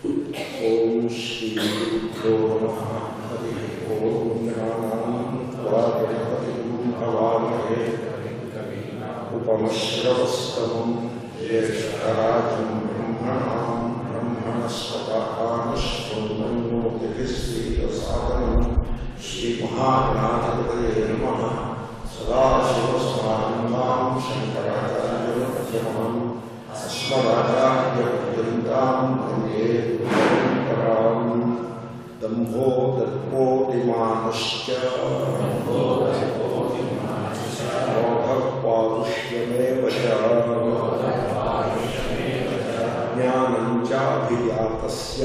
ఓం శ్రీ గురుభ్యో నమః హరి ఓం జ్ఞానాం వాగణపతి భవామహే ఉపమశ్రవస్తమం జ్యేష్ఠరాజం బ్రహ్మణాం బ్రహ్మణస్పతానశ్వన్నోతిభిశ్రీయసాదనం శ్రీమహాగణాధిపతయే నమః సదాశివసమారంభాం శంకరాచార్యమధ్యమం అస్మదాచార్యపర్యంతాం వందే పరంపరాం దంభో దర్పోదిమానశ్చ మోహపారుష్యమేవ చ జ్ఞానం చాభిజాతస్య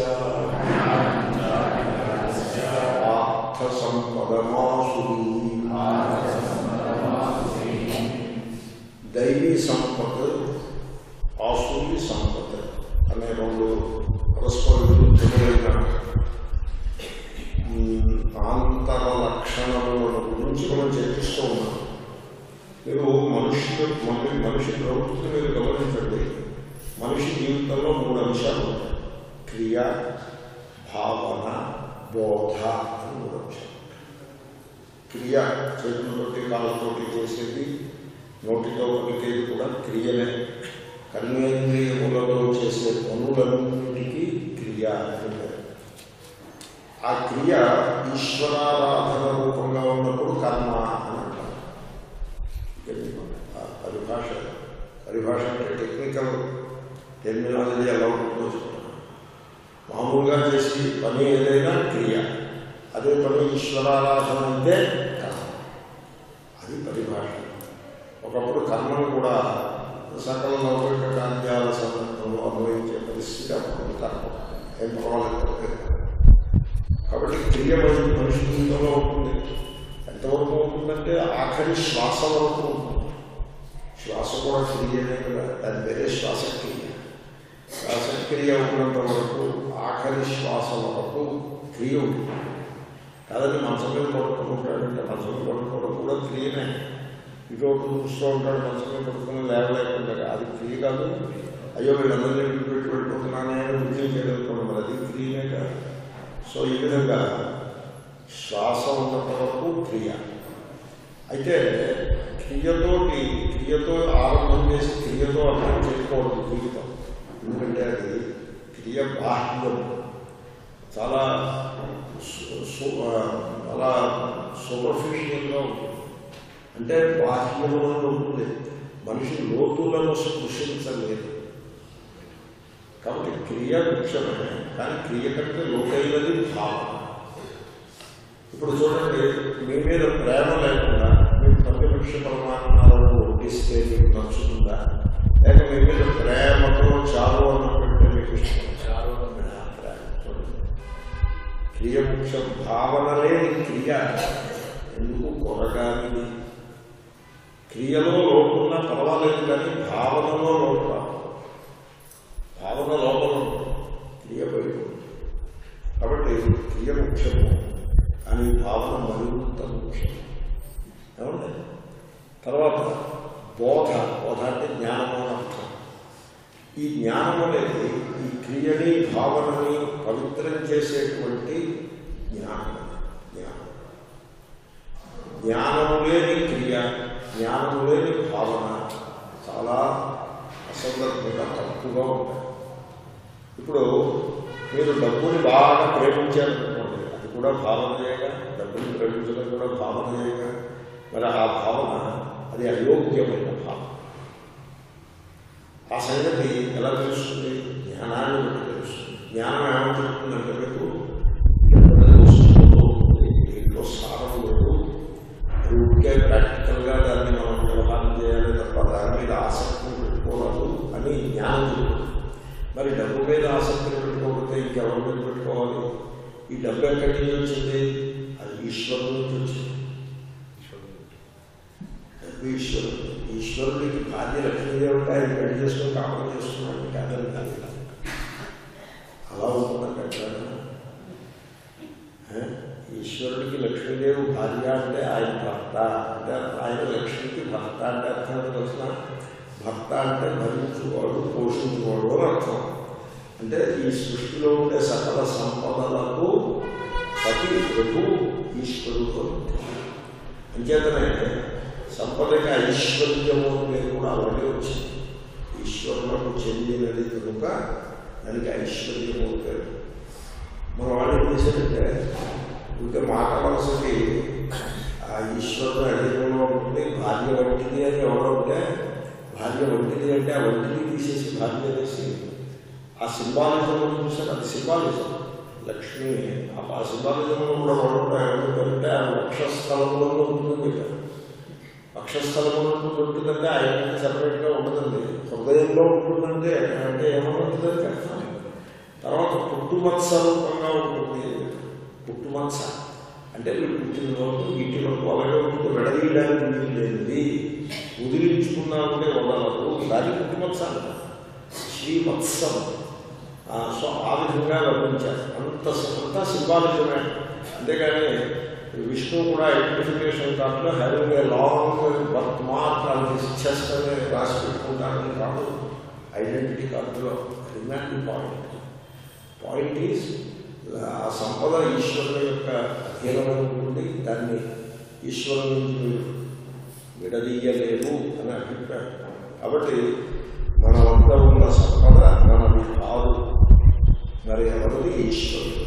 ఆర్థసంపదమాసురీ దైవీ సంపత్ ఆసురి సంపత్ అనే రెండు పరస్పర విరుద్ధమైన మ్, ఆంతర లక్షణముల గురించి మనం చర్చిస్తూ ఉన్నాం మీరు మనుష్య మన మనిషి ప్రవృత్తిని మీరు గమనించండి మనిషి జీవితంలో మూడు అంశాలు ఉంటాయి క్రియ భావన బోధ అని మూడు అంశాలు క్రియ చేతులతోటి కాళ్ళతోటి చేసేది నోటితో పలికేది కూడా క్రియనే కర్మేంద్రియములతో చేసే పనులన్నిటికీ క్రియ అంటారు ఆ క్రియ ఈశ్వరారాధన రూపంగా ఉన్నప్పుడు కర్మ అని అంటారు ఇది ఆ పరిభాష పరిభాష అంటే టెక్నికల్ టెర్మినాలజీ ఎలా ఉంటుందో చెప్తాను మామూలుగా చేసి పని ఏదైనా క్రియ అదే పని ఈశ్వరారాధన అంటే కర్మ అది పరిభాష ఒకప్పుడు కర్మను కూడా సకల లౌకిక కార్యాల సందర్భంలో అన్వయించే పరిస్థితి అప్పుడు కర్మ ఏం పర్వాలేదు కాబట్టి క్రియ మనిషి మనిషి జీవితంలో ఉంటుంది ఎంతవరకు ఉంటుందంటే ఆఖరి శ్వాస వరకు ఉంటుంది శ్వాస కూడా క్రియనే కదా దాని వేరే శ్వాసక్రియ శ్వాసక్రియ ఉన్నంత వరకు ఆఖరి శ్వాస వరకు క్రియ ఉంటుంది కాదని మంచం మీద పడుకుని ఉంటాడంటే మంచం మీద పడుకోవడం కూడా క్రియనే ఇటువంటి చూస్తూ ఉంటాడు మంచం మీద పడుకుని లేవలేకుండా అది క్రియ కాదు అయ్యో వీళ్ళందరినీ విడిపెట్టి వెళ్ళిపోతున్నానే అని ఉద్యోగం చేయగలుగుతున్నాం మరి అది క్రియనే కాదు సో ఈ విధంగా శ్వాస ఉన్నంత వరకు క్రియ అయితే క్రియతోటి క్రియతో ఆరంభం చేసి క్రియతో అర్థం చేసుకోవడం జీవితం ఎందుకంటే అది క్రియ బాహ్యం చాలా సు- సు- ఆ, చాలా సూపర్ఫిషియల్గా ఉంటుంది అంటే బాహ్యములో ఉంటుంది మనిషి లోతులను స్పృశించలేదు కాబట్టి క్రియ ముఖ్యమే కానీ క్రియ కంటే లోకైనది భావన ఇప్పుడు చూడండి మీ మీద ప్రేమ లేకుండా మీకు ప్రతిపక్ష ప్రమాణాలను వడ్డిస్తే మీకు నచ్చుతుందా లేక మీ మీద ప్రేమతో చాలు అన్నట్టు మీకు ఇష్టం చాలు అన్న ప్రేమ చూడండి క్రియ ముఖ్యం భావన లేని క్రియ ఎందుకు కొరగానిది క్రియలో లోపున్నా పర్వాలేదు కానీ భావనలో లోటు రాదు. భావన లోపల ఉంటుంది. క్రియ బయట ఉంటుంది. కాబట్టి క్రియ ముఖ్యము కానీ భావన మరింత ముఖ్యం ఏమండి తర్వాత బోధ బోధ అంటే జ్ఞానము అని అర్థం ఈ జ్ఞానం అనేది ఈ క్రియని భావనని పవిత్రం చేసేటువంటి జ్ఞానం జ్ఞానం జ్ఞానము లేని క్రియ జ్ఞానము లేని భావన చాలా అసందర్భంగా తప్పుగా ఉంటాయి ఇప్పుడు మీరు డబ్బుని బాగా ప్రేమించారనుకోండి అది కూడా భావన చేయగా డబ్బుని ప్రేమించడం కూడా భావన చేయగా మరి ఆ భావన అది అయోగ్యమైన భావన ఆ సంగతి ఎలా తెలుస్తుంది జ్ఞానాన్ని బట్టి తెలుస్తుంది జ్ఞానం ఏమని చెప్తుందంటే మీకు డబ్బుని చూసుకుంటూ ఉంటుంది దీంట్లో సారం లేదు అది ఉంటే ప్రాక్టికల్గా దాన్ని మనం వ్యవహారం చేయాలి తప్ప దాని మీద ఆసక్తి పెట్టుకోరాదు అని జ్ఞానం చెప్తుంది మరి డబ్బు మీద ఆసక్తి పెట్టుకోకపోతే ఇంకెవరి మీద పెట్టుకోవాలి ఈ డబ్బు ఎక్కడి నుంచి వచ్చింది అది ఈశ్వరుడు నుంచి వచ్చింది డబ్బు ఈశ్వరుడు ఈశ్వరుడికి భార్య లక్ష్మీదేవి ఉంటే ఆయన పెళ్లి చేసుకొని కాపం చేస్తున్నాడు కాదని కాదు అలా ఉంటుందంటే ఎక్కడైనా ఏ? ఈశ్వరుడికి లక్ష్మీదేవి భార్య అంటే ఆయన భర్త అంటే ఆయన లక్ష్మికి భర్త అంటే అర్థం తెలిసిన భర్త అంటే భరించువాడు పోషించువాడు అని అర్థం అంటే ఈ సృష్టిలో ఉండే సకల సంపదలకు పతి ప్రభు ఈశ్వరుడు అంచేతనే సంపదకి ఐశ్వర్యము అనేది కూడా అలాగే వచ్చింది ఈశ్వరులకు చెందినది కనుక దానికి ఐశ్వర్యము పేరు మన వాళ్ళు ఏం చేశారంటే ఇంకా మాట వలసకి ఆ ఈశ్వరుడు అడిగిలో ఉంటుంది భార్య వంటిది అని ఎవరో ఉంటే భార్య వంటిది అంటే ఆ వంటిని తీసేసి భార్య వేసి ఆ సింబాలిజం చూసారు అది సింబాలిజం లక్ష్మి ఆ సింబాలిజంలో కూడా వాడు ఏమంటారంటే ఆ వక్షస్థలంలో ఉంటుంది వక్షస్థలంలో ఉంటుందంటే ఆయన సపరేట్గా ఉండదండి హృదయంలో ఉంటుందంటే అంటే ఏమవుతుందని అర్థం తర్వాత పుట్టుమత్స రూపంగా ఉంటుంది పుట్టుమత్స అంటే వీళ్ళు పుట్టినలోపు వీటిలోపు అలాగే ఉంటుంది విడదీయడానికి వీలు లేనిది వదిలించుకున్నామంటే వదలదు దాన్ని పుట్టుమత్స అంటారు శ్రీమత్సం ఆ, సో ఆ విధంగా వర్ణించారు అంత అంతా సింబాలిజమే అంతేగాని విష్ణు కూడా ఐడెంటిఫికేషన్ కార్డులో having a long birth mark అని చెస్ట్ అని రాసి పెట్టుకుంటారని కాదు ఐడెంటిటీ కార్డులో రిమాండింగ్ పాయింట్ పాయింట్ ఈజ్ ఆ సంపద ఈశ్వరుని యొక్క అధీనంలో ఉంటుంది దాన్ని ఈశ్వరుని నుంచి మీరు విడదీయలేరు అని అభిప్రాయం కాబట్టి మన వద్ద ఉన్న సంపద మనది కాదు మరి ఎవరిది ఈశ్వరుడు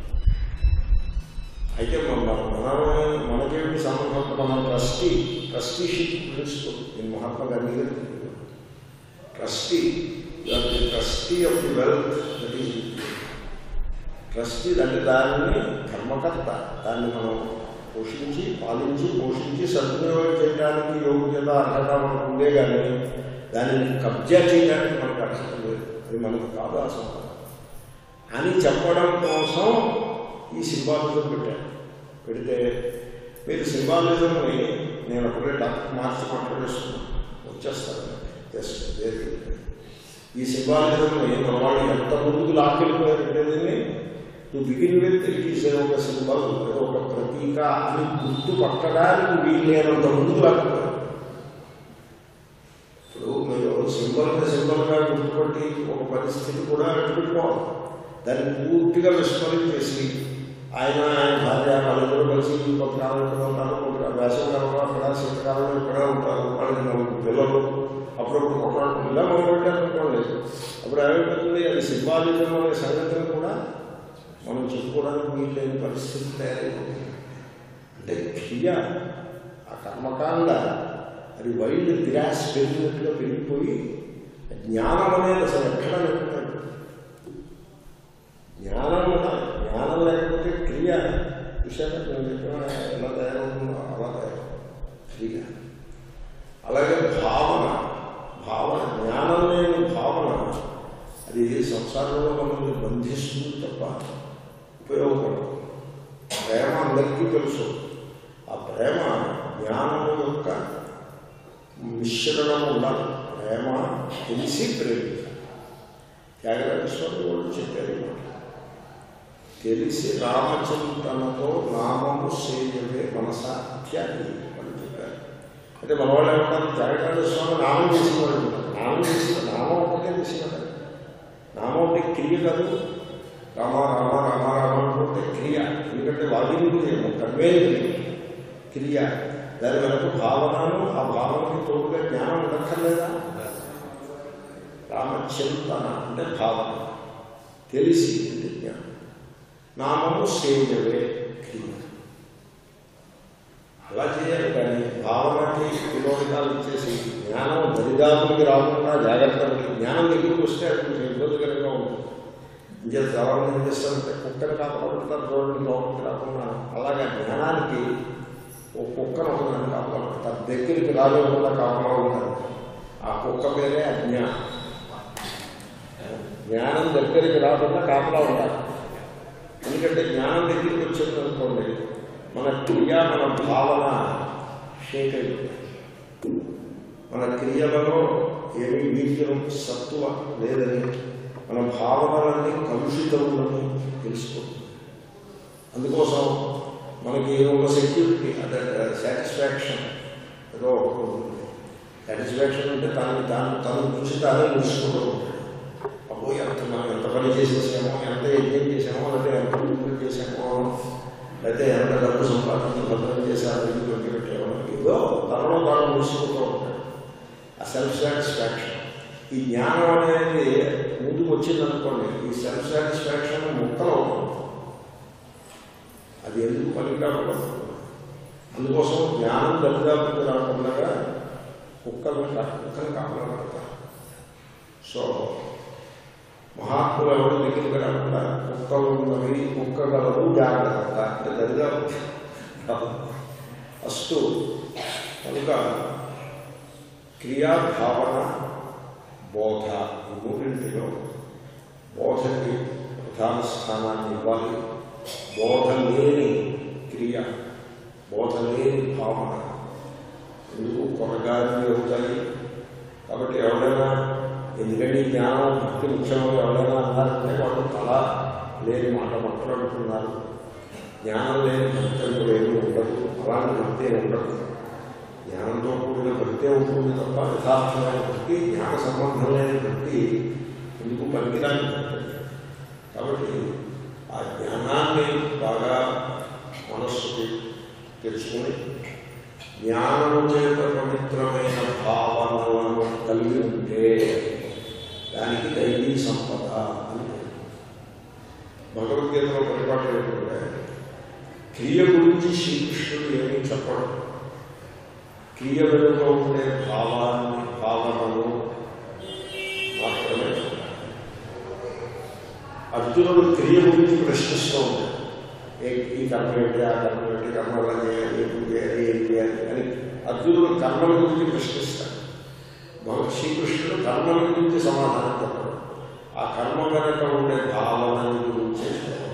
అయితే మన మన మనకేమి సంబంధం మన ట్రస్టీ ట్రస్టీషిప్ ప్రిన్సిపల్ నేను మహాత్మా గాంధీ గారు trustee trustee of the wealth that is trustee అంటే దానిని కర్మకర్త దాన్ని మనం పోషించి పాలించి పోషించి సద్వినియోగం చేయడానికి యోగ్యత అర్హత మనకు ఉందే కానీ దానిని కబ్జా చేయడానికి మనకు అర్హత లేదు అది మనకు కాదు ఆ సంపద అని చెప్పడం కోసం ఈ సింబాలిజం పెట్టాను పెడితే మీరు సింబాలిజంని నేను అప్పుడే డాక్టర్ మార్చి మాట్లాడేస్తున్నాను వచ్చేస్తాను జస్ట్ వేరే ఈ సింబాలిజంని మన వాళ్ళు ఎంత ముందుకు లాక్కెళ్ళిపోయారంటే దీన్ని to begin with it is ఒక సింబల్ ఏదో ఒక ప్రతీక అని గుర్తు పట్టడానికి వీలైనంత ముందుకు లాక్కుపోయారు ఇప్పుడు మీరు సింబల్ని సింబల్గా గుర్తుపట్టి ఒక పరిస్థితి కూడా పెట్టుకోవాలి దాన్ని పూర్తిగా విస్మరించేసి ఆయన ఆయన భార్య వాళ్ళందరూ కలిసి కొంతకాలం ఇక్కడ ఉంటారు కొంత వేసవకాలంలో అక్కడ శీతకాలంలో ఇక్కడ ఉంటారు వాళ్ళకి నలుగురు పిల్లలు అప్పుడప్పుడు కొట్లాడుకుంటూ ఇలా మొదలుపెట్టారు అనుకోండి అప్పుడు ఏమైపోతుంది అది సింబాలిజం అనే సంగతిని కూడా మనం చెప్పుకోవడానికి వీలైన పరిస్థితి తయారైపోతుంది అంటే క్రియ ఆ కర్మకాండ అది వైల్డ్ గ్రాస్ పెరిగినట్టుగా పెరిగిపోయి జ్ఞానం అనేది అసలు ఎక్కడ లేకుండా జ్ఞానం ఉండాలి జ్ఞానం లేకపోతే క్రియ చూసాక నేను చెప్పిన ఎలా తయారవుతుందో అలా తయారవుతుంది క్రియ అలాగే భావన భావన జ్ఞానం లేని భావన అది సంసారంలో మనల్ని బంధిస్తుంది తప్ప ఉపయోగపడదు ప్రేమ అందరికీ తెలుసు ఆ ప్రేమ జ్ఞానం యొక్క మిశ్రణం ఉండాలి ప్రేమ తెలిసి ప్రేమించాలి త్యాగరాజ స్వామి వాళ్ళు చెప్పారు ఈ మాట. తెలిసి రామచింతనతో నామము సేయవే మనస ఇత్యాది వాళ్ళు చెప్పారు అంటే మన వాళ్ళు ఏమంటారు త్యాగరాజ స్వామి నామం చేసేవాడు అంటారు. నామం చేసిన నామం ఒకటే చేసినట్టు నామం అంటే క్రియ కాదు రామ రామ రామ రామ అంటే క్రియ ఎందుకంటే వాగింద్రియం కర్మేంద్రియం క్రియ దాని వెనక భావనను ఆ భావనకి తోడుగా జ్ఞానం ఉండక్కర్లేదా రామచింతన అంటే భావన తెలిసి అంటే జ్ఞానం నామము సేయవే క్రియ అలా చేయాలి కానీ భావనకి వినోదాలు ఇచ్చేసి జ్ఞానం దరిదాపులకి రాకుండా జాగ్రత్త పడి జ్ఞానం దగ్గరికి వస్తే అది కొంచెం ఇబ్బందికరంగా ఉంటుంది ఇంకా చాలామంది ఏం చేస్తారంటే కుక్కని కాపాడుతారు చూడండి లోపలికి రాకుండా అలాగే జ్ఞానానికి ఓ కుక్కను ఒకదాన్ని కాపాడుతారు దగ్గరికి రాలేకుండా కాపాడు ఉంటారు ఆ కుక్క పేరే అజ్ఞానం జ్ఞానం దగ్గరికి రాకుండా కాపలా ఉండాలి ఎందుకంటే జ్ఞానం దగ్గరికి వచ్చింది అనుకోండి మన క్రియ మన భావన షేక్ అయిపోతుంది మన క్రియలలో ఏమీ వీర్యం సత్తువ లేదని మన భావనలన్నీ కలుషితములని తెలుసుకుంటుంది అందుకోసం మనకి ఒక సెక్యూరిటీ అంటే సాటిస్ఫాక్షన్ ఏదో ఒకటి ఉంటుంది సాటిస్ఫాక్షన్ అంటే తనని తాను తన గురించి తానే చూసుకుంటూ ఉంటాడు ఆ అబ్బో ఎంత మనం ఎంత పని చేసేసామో ఎంత యజ్ఞం చేసామో లేకపోతే ఎంత పూజలు చేసామో లేకపోతే ఎంత డబ్బు సంపాదించి భద్రం చేశారు ఇల్లు పెట్టామో ఏదో తనలో తాను మూసుకుంటూ ఉంటాడు ఆ సెల్ఫ్ సాటిస్ఫాక్షన్ ఈ జ్ఞానం అనేది ముందుకు వచ్చిందనుకోండి ఈ సెల్ఫ్ సాటిస్ఫాక్షన్ ముక్కలు అవుతుంది అది ఎందుకు పని కాకుండా అందుకోసం జ్ఞానం దరిదాపులకు రాకుండా కుక్కలు కుక్కలు కాపాడతారు సో మహాత్ములు ఎవరు దగ్గరికి రాకుండా కుక్కలు ఉన్నవి కుక్క గలవు జాగ్రత్త అంటే దరిదాపు అస్తు కనుక క్రియా భావన బోధ ఈ మూడింటిలో బోధకి ప్రధాన స్థానాన్ని ఇవ్వాలి బోధ లేని క్రియ బోధ లేని భావన ఎందుకు కొనగాలి అవుతాయి కాబట్టి ఎవరైనా ఎందుకంటే ఈ జ్ఞానం భక్తి ముఖ్యంలో ఎవరైనా అన్నారంటే వాళ్ళు తల లేని మాట మాట్లాడుతున్నారు జ్ఞానం లేని భక్తి అంటూ ఏమీ ఉండదు అలాంటి భక్తి ఏమి ఉండదు జ్ఞానంతో కూడిన భక్తే ఉంటుంది తప్ప యథార్థమైన భక్తి జ్ఞాన సంబంధం లేని భక్తి ఎందుకు పనికిరాని భక్తి కాబట్టి ఆ జ్ఞానాన్ని బాగా మనస్సుకి తెచ్చుకొని జ్ఞానము చేత పవిత్రమైన భావనలను కలిగి ఉంటే దానికి దైవీ సంపద అని పేరు. భగవద్గీతలో పరిపాటు ఏంటంటే క్రియ గురించి శ్రీకృష్ణుడు ఏమీ చెప్పడం క్రియ వెనుక ఉండే భావాన్ని భావనను మాత్రమే చెప్పాడు. అర్జునుడు క్రియ గురించి ప్రశ్నిస్తూ ఉంటాడు ఏ- ఈ కర్మ ఏంటి ఆ కర్మ ఏంటి కర్మ ఎలా చేయాలి ఎప్పుడు చేయాలి ఏం చేయాలి అని అర్జునుడు కర్మల గురించి ప్రశ్నిస్తాడు భగవత్ శ్రీకృష్ణుడు కర్మల గురించి సమాధానం చెప్పడు ఆ కర్మ వెనక ఉండే భావన గురించి చెప్పడు.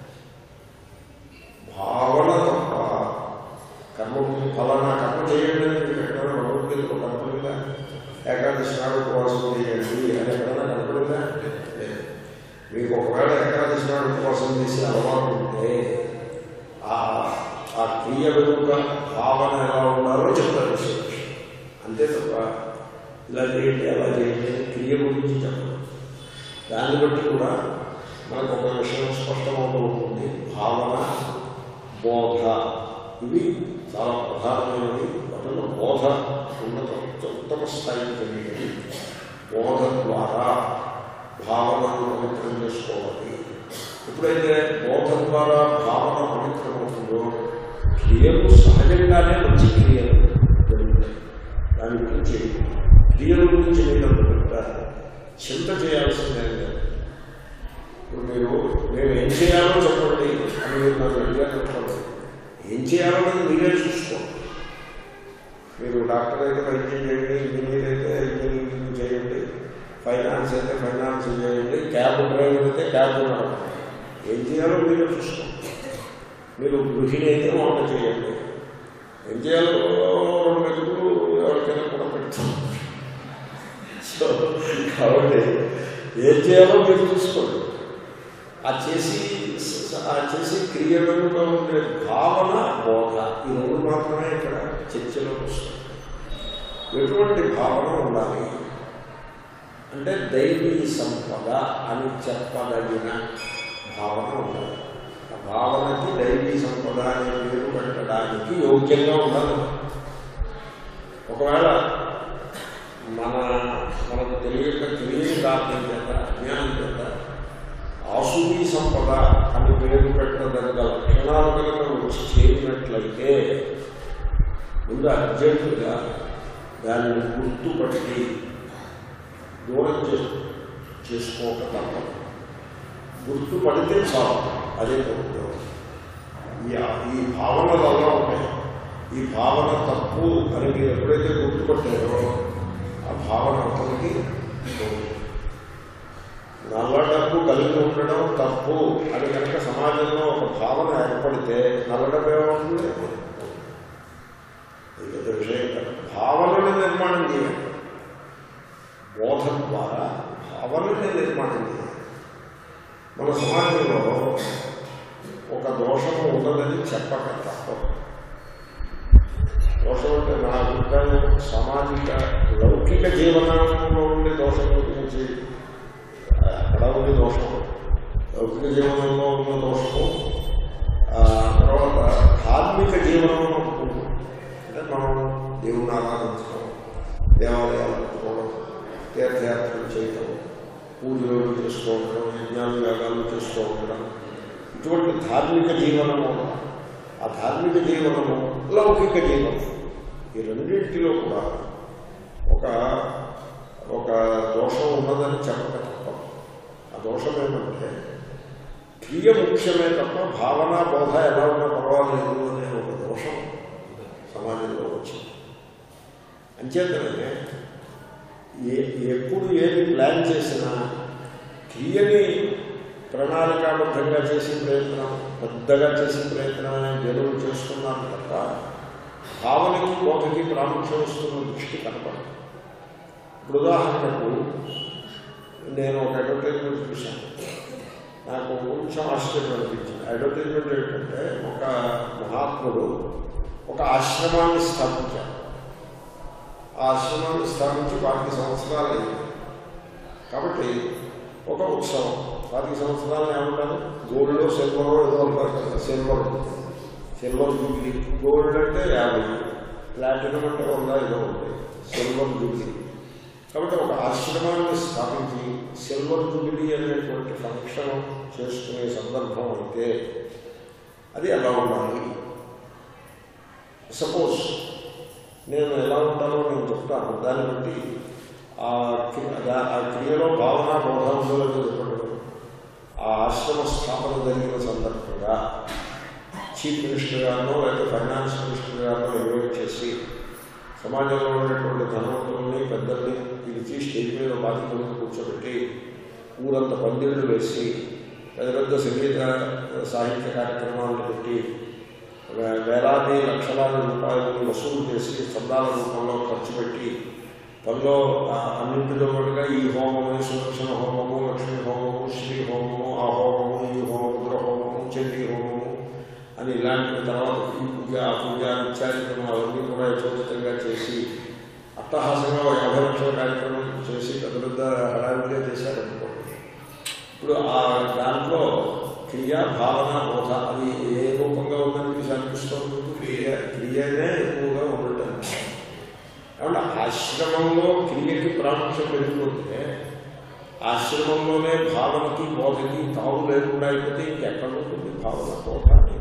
భావన తప్ప కర్మ గురించి ఫలానా కర్మ చేయండి అని మీకు ఎక్కడైనా భగవద్గీతలో కనపడిందా ఏకాదశి నాడు ఉపవాసం చేయండి అని ఎక్కడైనా కనపడిందా లేదు. మీకు ఒకవేళ ఏకాదశి నాడు ఉపవాసం చేసి అలవాటు ఉంటే ఆ ఆ క్రియ వెనుక భావన ఎలా ఉండాలో చెప్తారు శ్రీకృష్ణ అంతే తప్ప ఇలా చేయండి అలా చేయండి అని క్రియ గురించి చెప్పడం దాన్ని బట్టి కూడా మనకు ఒక విషయం స్పష్టమవుతూ ఉంటుంది భావన బోధ ఇవి చాలా ప్రధానమైనవి వాటిలో బోధ ఉన్నత ఉత్తమ స్థాయికి కలిగినవి బోధ ద్వారా భావనను పవిత్రం చేసుకోవాలి ఎప్పుడైతే బోధ ద్వారా భావన పవిత్రమవుతుందో క్రియలు సహజంగానే మంచి క్రియలు జరుగుతాయి దాని గురించి క్రియల గురించి మీరు పెద్ద చింత చేయాల్సిందే లేదు. ఇప్పుడు మీరు మేము ఏం చేయాలో చెప్పండి అని మీరు నన్ను అడిగారు చెప్పండి ఏం చేయాలన్నది మీరే చూసుకోండి మీరు డాక్టర్ అయితే వైద్యం చేయండి ఇంజనీర్ అయితే ఇంజనీరింగ్ చేయండి ఫైనాన్స్ అయితే ఫైనాన్స్ చేయండి క్యాబ్ డ్రైవర్ అయితే క్యాబ్ నడపండి ఏం చేయాలో మీరే చూసుకోండి మీరు గృహిణి అయితే వంట చేయండి ఏం చేయాలో రెండు మెతుకులు ఎవరికైనా కూడా పెడతాం సో కాబట్టి ఏం చేయాలో మీరు చూసుకోండి ఆ చేసి ఆ చేసి క్రియ వెనుక ఉండే భావన బోధ ఈ రెండు మాత్రమే ఇక్కడ చర్చలో వస్తుంది ఎటువంటి భావన ఉండాలి అంటే దైవీ సంపద అని చెప్పదగిన భావన ఉండాలి ఆ భావనకి దైవీ సంపద అనే పేరు పెట్టడానికి యోగ్యంగా ఉండాలి ఒకవేళ మన మనకు తెలియక తెలియని కారణం చేత అజ్ఞానం చేత ఆసురీ సంపద అని పేరు పెట్టదగ్గ లక్షణాలు కనుక వచ్చి చేరినట్లయితే ముందు అర్జెంటుగా దాన్ని గుర్తుపట్టి దూరం చేసు చేసుకోక తప్పదు గుర్తుపడితే చాలు అదే తప్పు ఈ ఈ భావనలు అలా ఉంటాయి ఈ భావన తప్పు అని మీరు ఎప్పుడైతే గుర్తుపట్టారో ఆ భావన అతనికి నల్ల డబ్బు కలిగి ఉండడం తప్పు అని కనుక సమాజంలో ఒక భావన ఏర్పడితే నల్ల డబ్బు ఏమవుతుంది ఇది పెద్ద విషయం కాదు భావనని నిర్మాణం చేయాలి బోధ ద్వారా భావనని నిర్మాణం చేయాలి మన సమాజంలో ఒక దోషము ఉన్నదని చెప్పక తప్పదు దోషం అంటే నా అభిప్రాయం సామాజిక లౌకిక జీవనంలో ఉండే దోషం గురించి ఆ, అక్కడ ఉంది దోషం లౌకిక జీవనంలో ఉన్న దోషము ఆ, తర్వాత ధార్మిక జీవనం ఒకటి ఉంటుంది. అంటే మనం దేవుణ్ణి ఆరాధించడం దేవాలయాలు పెట్టుకోవడం తీర్థయాత్రలు చేయటం పూజలు చేసుకోవడం యజ్ఞాలు యాగాలు చేసుకో ఉండడం ఇటువంటి ధార్మిక జీవనము ఆ ధార్మిక జీవనము లౌకిక జీవనం ఈ రెండింటిలో కూడా ఒక ఒక దోషం ఉన్నదని చెప్పక తప్ప ఆ దోషం ఏమంటే క్రియ ముఖ్యమే తప్ప భావన బోధ ఎలా ఉన్నా పర్వాలేదు అనే ఒక దోషం సమాజంలో వచ్చింది అంచేతనే ఏ ఎప్పుడు ఏది ప్లాన్ చేసినా క్రియని ప్రణాళికాబద్ధంగా చేసే ప్రయత్నం పెద్దగా చేసే ప్రయత్నమే జనులు చేస్తున్నారు తప్ప భావనకి బోధకి ప్రాముఖ్యం వస్తున్న దృష్టి కనపడదు ఇప్పుడు ఉదాహరణకు నేను ఒక అడ్వర్టైజ్మెంట్ చూశాను నాకు కొంచెం ఆశ్చర్యం అనిపించింది అడ్వర్టైజ్మెంట్ ఏంటంటే ఒక మహాత్ముడు ఒక ఆశ్రమాన్ని స్థాపించారు ఆ ఆశ్రమాన్ని స్థాపించి పాతిక సంవత్సరాలు అయింది కాబట్టి ఒక ఉత్సవం పాతిక సంవత్సరాలు ఏమంటారు గోల్డ్ సిల్వర్ ఏదో అంటారు కదా సిల్వర్ సిల్వర్ జూబ్లీ గోల్డ్ అంటే యాభై ప్లాటినం అంటే వంద ఏదో ఉంది సిల్వర్ జూబ్లీ కాబట్టి ఒక ఆశ్రమాన్ని స్థాపించి సిల్వర్ జూబిలీ అనేటువంటి ఫంక్షన్ చేసుకునే సందర్భం అయితే అది ఎలా ఉండాలి సపోజ్ నేను ఎలా ఉంటానో నేను చెప్తాను దాన్ని బట్టి ఆ క్రి- దా- ఆ క్రియలో భావన బోధ ఉందో లేదో చెప్పడం ఆ ఆశ్రమ స్థాపన జరిగిన సందర్భంగా చీఫ్ మినిస్టర్ గారినో లేదా ఫైనాన్స్ మినిస్టర్ గారినో ఇన్వైట్ చేసి సమాజంలో ఉన్నటువంటి ధనవంతుల్ని పెద్దల్ని పిలిచి స్టేజ్ మీద బాధ్యతలను కూర్చోబెట్టి ఊరంత పందిళ్ళు వేసి పెద్ద పెద్ద సంగీత సాహిత్య కార్యక్రమాలను పెట్టి వే- వేలాది లక్షలాది రూపాయలను వసూలు చేసి చందాల రూపంలో ఖర్చు పెట్టి పనిలో ఆ అన్నింటిలో పాటుగా ఈ హోమము సుదర్శన హోమము లక్ష్మీ హోమము శ్రీ హోమము ఆ హోమము ఈ హోమము రుద్ర హోమము చండీ హోమము అని ఇలాంటి తర్వాత ఈ పూజ ఆ పూజ నిత్యాధికం అవన్నీ కూడా యథోచితంగా చేసి అట్టహాసంగా ఒక యాభై లక్షల కార్యక్రమం చేసి పెద్ద పెద్ద హడావిడిగా చేశారనుకోండి ఇప్పుడు ఆ దాంట్లో క్రియ భావన బోధ అది ఏ రూపంగా ఉందని మీకు అనిపిస్తుంది క్రియ క్రియనే ఎక్కువగా ఉండటం కాబట్టి ఆశ్రమంలో క్రియకి ప్రాముఖ్యం పెరిగిపోతే ఆశ్రమంలోనే భావనకి బోధకి తావు లేకుండా అయిపోతే ఇంకెక్కడ ఉంటుంది భావన బోధ అనేది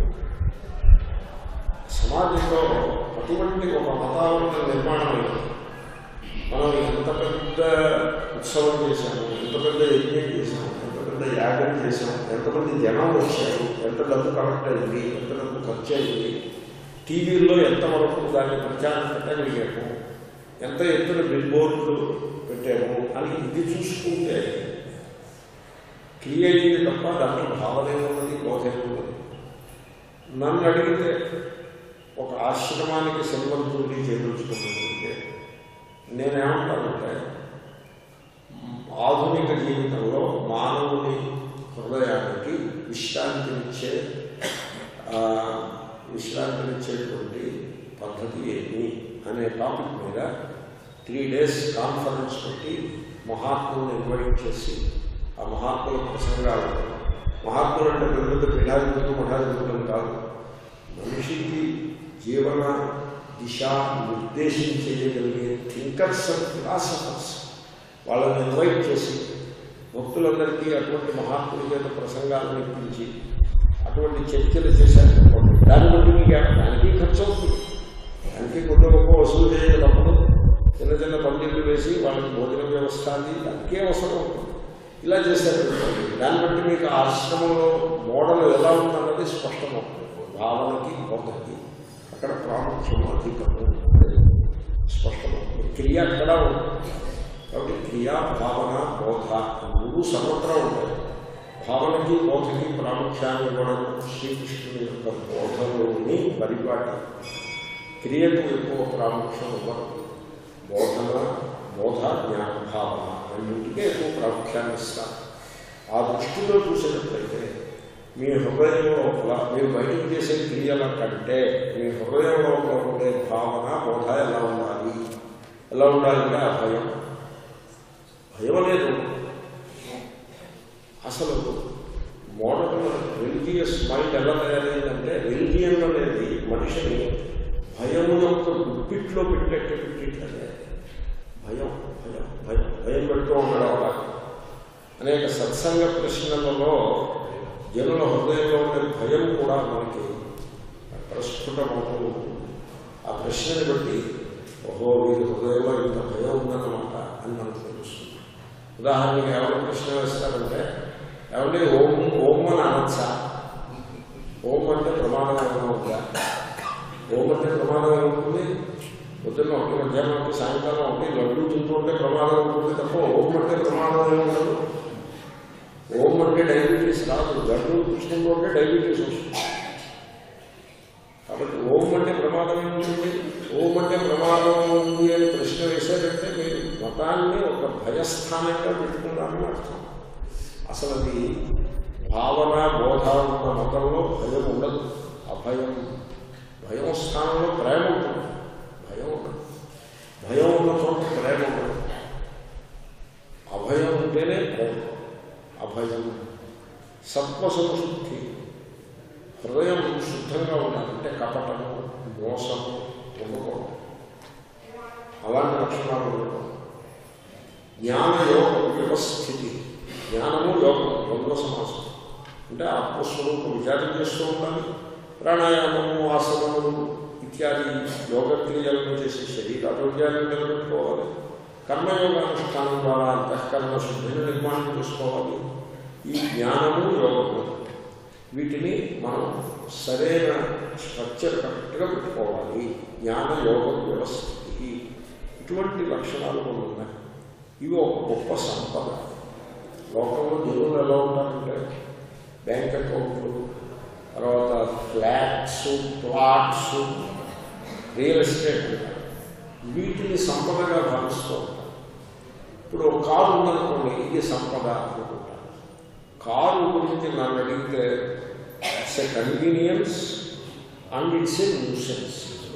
సమాజంలో అటువంటి ఒక వాతావరణ నిర్మాణం అయింది మనం ఎంత పెద్ద ఉత్సవం చేశాము ఎంత పెద్ద యజ్ఞం చేశాము ఎంత పెద్ద యాగం చేశాము ఎంతమంది జనం వచ్చారు ఎంత డబ్బు కలెక్ట్ అయింది ఎంత డబ్బు ఖర్చు అయింది టీవీల్లో ఎంతవరకు దాన్ని ప్రచారం పెట్టగలిగాము ఎంత ఎత్తున బిల్ బోర్డులు పెట్టాము అని ఇది చూసుకుంటే క్రియ అయింది తప్ప దాంట్లో భావనే ఉన్నది బోధే ఉన్నది నన్ను అడిగితే ఒక ఆశ్రమానికి సంబంధించి చేయించుకుంటుంటే నేనేమంటానంటే ఆధునిక జీవితంలో మానవుని హృదయానికి విశ్రాంతినిచ్చే ఆ, విశ్రాంతినిచ్చేటువంటి పద్ధతి ఏమి అనే టాపిక్ మీద త్రీ డేస్ కాన్ఫరెన్స్ పెట్టి మహాత్ములను ఇన్వైట్ చేసి ఆ మహాత్ముల ప్రసంగాలు మహాత్ములు అంటే పెద్ద పెద్ద పీఠాధిపతులు మఠాధిపతులు కాదు మనిషికి జీవన దిశ నిర్దేశించేయగలిగే థింకర్స్ అండ్ ఫిలాసఫర్స్ వాళ్ళని ఇన్వైట్ చేసి భక్తులందరికీ అటువంటి మహాత్ముల చేత ప్రసంగాలను ఇప్పించి అటువంటి చర్చలు చేశారనుకోండి దాన్ని బట్టి మీకు ఏమ- దానికి ఖర్చు అవుతుంది దానికి కొంత గొప్ప వసూలు చేయక తప్పదు చిన్న చిన్న పందిళ్ళు వేసి వాళ్ళకి భోజన వ్యవస్థ అది దానికే అవసరం ఉంటుంది ఇలా చేశారనుకోండి దాన్ని బట్టి మీకు ఆశ్రమంలో మోడల్ ఎలా ఉందన్నది స్పష్టమవుతుంది భావనకి బోధకి అక్కడ ప్రాముఖ్యం అధికము స్పష్టమవుతుంది క్రియ అక్కడ ఉంటుంది కాబట్టి క్రియా భావన బోధ మూడు సర్వత్రా ఉంటాయి భావనకి బోధకి ప్రాముఖ్యాన్ని ఇవ్వడం శ్రీకృష్ణుని యొక్క బోధలోని పరిపాటి క్రియకు ఎక్కువ ప్రాముఖ్యం ఇవ్వడం బోధన బోధ జ్ఞాన భావన అన్నింటికే ఎక్కువ ప్రాముఖ్యాన్ని ఇస్తారు ఆ దృష్టిలో చూసినట్లయితే మీ హృదయం లోపల మీరు బయటకు చేసే క్రియల కంటే మీ హృదయం లోపల ఉండే భావన బోధ ఎలా ఉండాలి ఎలా ఉండాలంటే ఆ భయం భయం అనేది అసలు మోడర్న్ రిలీజియస్ మైండ్ ఎలా తయారైందంటే రిలీజియన్ అనేది మనిషిని భయం యొక్క గుప్పిట్లో పెట్టేట్టు పెట్టేట్లనే భయం భయం భయం భయం పెడుతూ ఉండడం అలా అనేక సత్సంగ ప్రశ్నలలో జనుల హృదయంలో ఉండే భయం కూడా మనకి ప్రస్ఫుటమవుతూ ఉంటుంది ఆ ప్రశ్నని బట్టి ఓహో వీరి హృదయంలో ఇంత భయం ఉందన్నమాట అని మనకు తెలుస్తుంది ఉదాహరణకి ఎవరు ప్రశ్న వేస్తారంటే ఏమంటే ఓం ఓం అని అనొచ్చా ఓం అంటే ప్రమాదం ఏమైనా ఉందా ఓం అంటే ప్రమాదం ఏముంటుంది పొద్దున్న ఒకటి మధ్యాహ్నం ఒకటి సాయంకాలం ఒకటి లడ్డు తింటూ ఉంటే ప్రమాదం ఉంటుంది తప్ప ఓం అంటే ప్రమాదం ఏముండదు ఓం అంటే డయాబెటీస్ రాదు లడ్డు పుచ్చుకుంటూ ఉంటే డయాబెటీస్ వస్తుంది కాబట్టి ఓం అంటే ప్రమాదం ఏముంటుంది ఓం అంటే ప్రమాదం ఉంది అని ప్రశ్న వేసేటంటే మీరు మతాన్ని ఒక భయస్థానంగా పెట్టుకున్నారని అర్థం అసలు అది భావన బోధ ఉన్న మతంలో భయం ఉండదు అభయం భయం స్థానంలో ప్రేమ ఉంటుంది భయం ఉండదు భయం ఉన్న చోట ప్రేమ ఉండదు అభయం ఉంటేనే ప్రేమ అభయం సత్వ సంశుద్ధి హృదయం శుద్ధంగా ఉండాలి అంటే కపటము మోసము ఉండకూడదు అలాంటి లక్షణాలు ఉండకూడదు జ్ఞాన యోగ వ్యవస్థితి జ్ఞానము యోగం ద్వంద్వ సమాసం అంటే ఆత్మస్వరూపం విచారం చేస్తూ ఉండాలి ప్రాణాయామము ఆసనములు ఇత్యాది యోగ క్రియలను చేసి శరీరారోగ్యాన్ని నిలబెట్టుకోవాలి కర్మయోగానుష్ఠానం ద్వారా అంతఃకరణ శుద్ధిని నిర్మాణం చేసుకోవాలి ఈ జ్ఞానము యోగము వీటిని మనం సరైన స్ట్రక్చర్ కరెక్ట్గా పెట్టుకోవాలి జ్ఞాన యోగ వ్యవస్థకి ఇటువంటి లక్షణాలు కొన్ని ఉన్నాయి ఇవి ఒక గొప్ప సంపద లోకంలో జనులు ఎలా ఉంటారంటే బ్యాంక్ అకౌంట్లు తర్వాత ఫ్లాట్స్ ప్లాట్స్ రియల్ ఎస్టేట్ ఉంటారు. వీటిని సంపదగా భావిస్తూ ఉంటారు ఇప్పుడు ఒక కారు ఉందనుకోండి ఇది సంపద అనుకుంటారు కారు గురించి నన్ను అడిగితే it's a convenience and it's a nuisance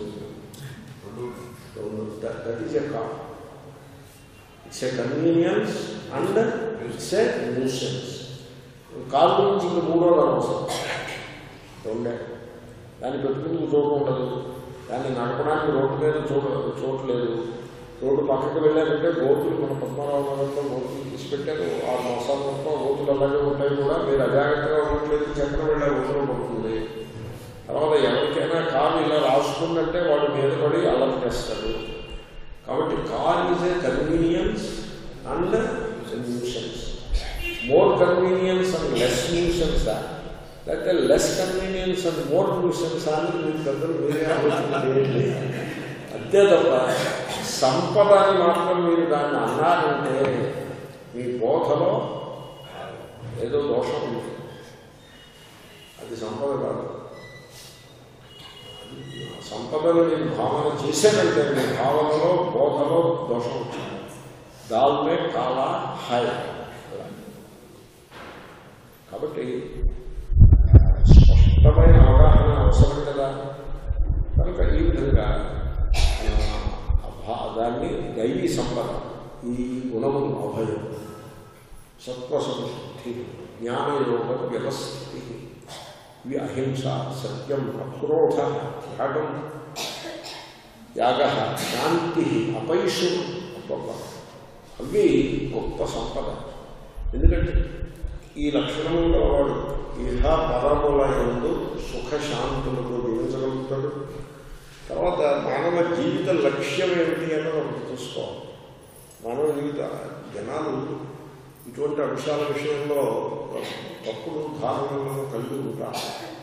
that is a car it's a convenience and it's a nuisance car గురించి ఇంకా మూడోది అవసరం రెండే దాన్ని పెట్టుకుని చోటు ఉండదు దాన్ని నడపడానికి రోడ్డు మీద చోటు చోట్లేదు రోడ్డు పక్కకి వెళ్ళారంటే గోతులు మన పద్మనాభ నగరంలో గోతులు తీసి పెట్టారు ఆ మసాల మొత్తం గోతులు అలాగే ఉంటాయి కూడా మీరు అజాగ్రత్తగా ఉండట్లేదు చక్రం వెళ్ళే గోతులు పడుతుంది తర్వాత ఎవరికైనా కారు ఇలా రాసుకుందంటే వాడు మీద పడి అల్లరి చేస్తాడు కాబట్టి car is a convenience and nuisance more convenience and less nuisance లేకపోతే less convenience and more nuisance అని మీరు పెద్దలు మీరే ఆలోచన చేయండి అంతే తప్ప సంపద అని మాత్రం మీరు దాన్ని అన్నారంటే మీ బోధలో ఏదో దోషం ఉంది అది సంపద కాదు సంపదను నేను భావన చేసేటంటే మీ భావనలో బోధలో దోషం వచ్చింది దాల్మే కాలా హాయ్ అలా. కాబట్టి స్పష్టమైన అవగాహన అవసరం కదా కనుక ఈ విధంగా ఆ, అభా- దాన్ని దైవీ సంపద ఈ గుణములు అభయం సత్వసంశుద్ధి జ్ఞానయోగ వ్యవస్థితి ఇవి అహింస సత్యం అక్రోధ త్యాగం త్యాగ శాంతి అపైషు గొప్ప అవి గొప్ప సంపద ఎందుకంటే ఈ లక్షణముల వాడు ఇహ పరముల ఎందు సుఖశాంతులతో జీవించగలుగుతాడు తర్వాత మానవ జీవిత లక్ష్యం ఏమిటి అని మనం చూసుకోవాలి మానవ జీవిత జనాలు ఇటువంటి అంశాల విషయంలో తప్పుడు ధారణలను కలిగి ఉంటారు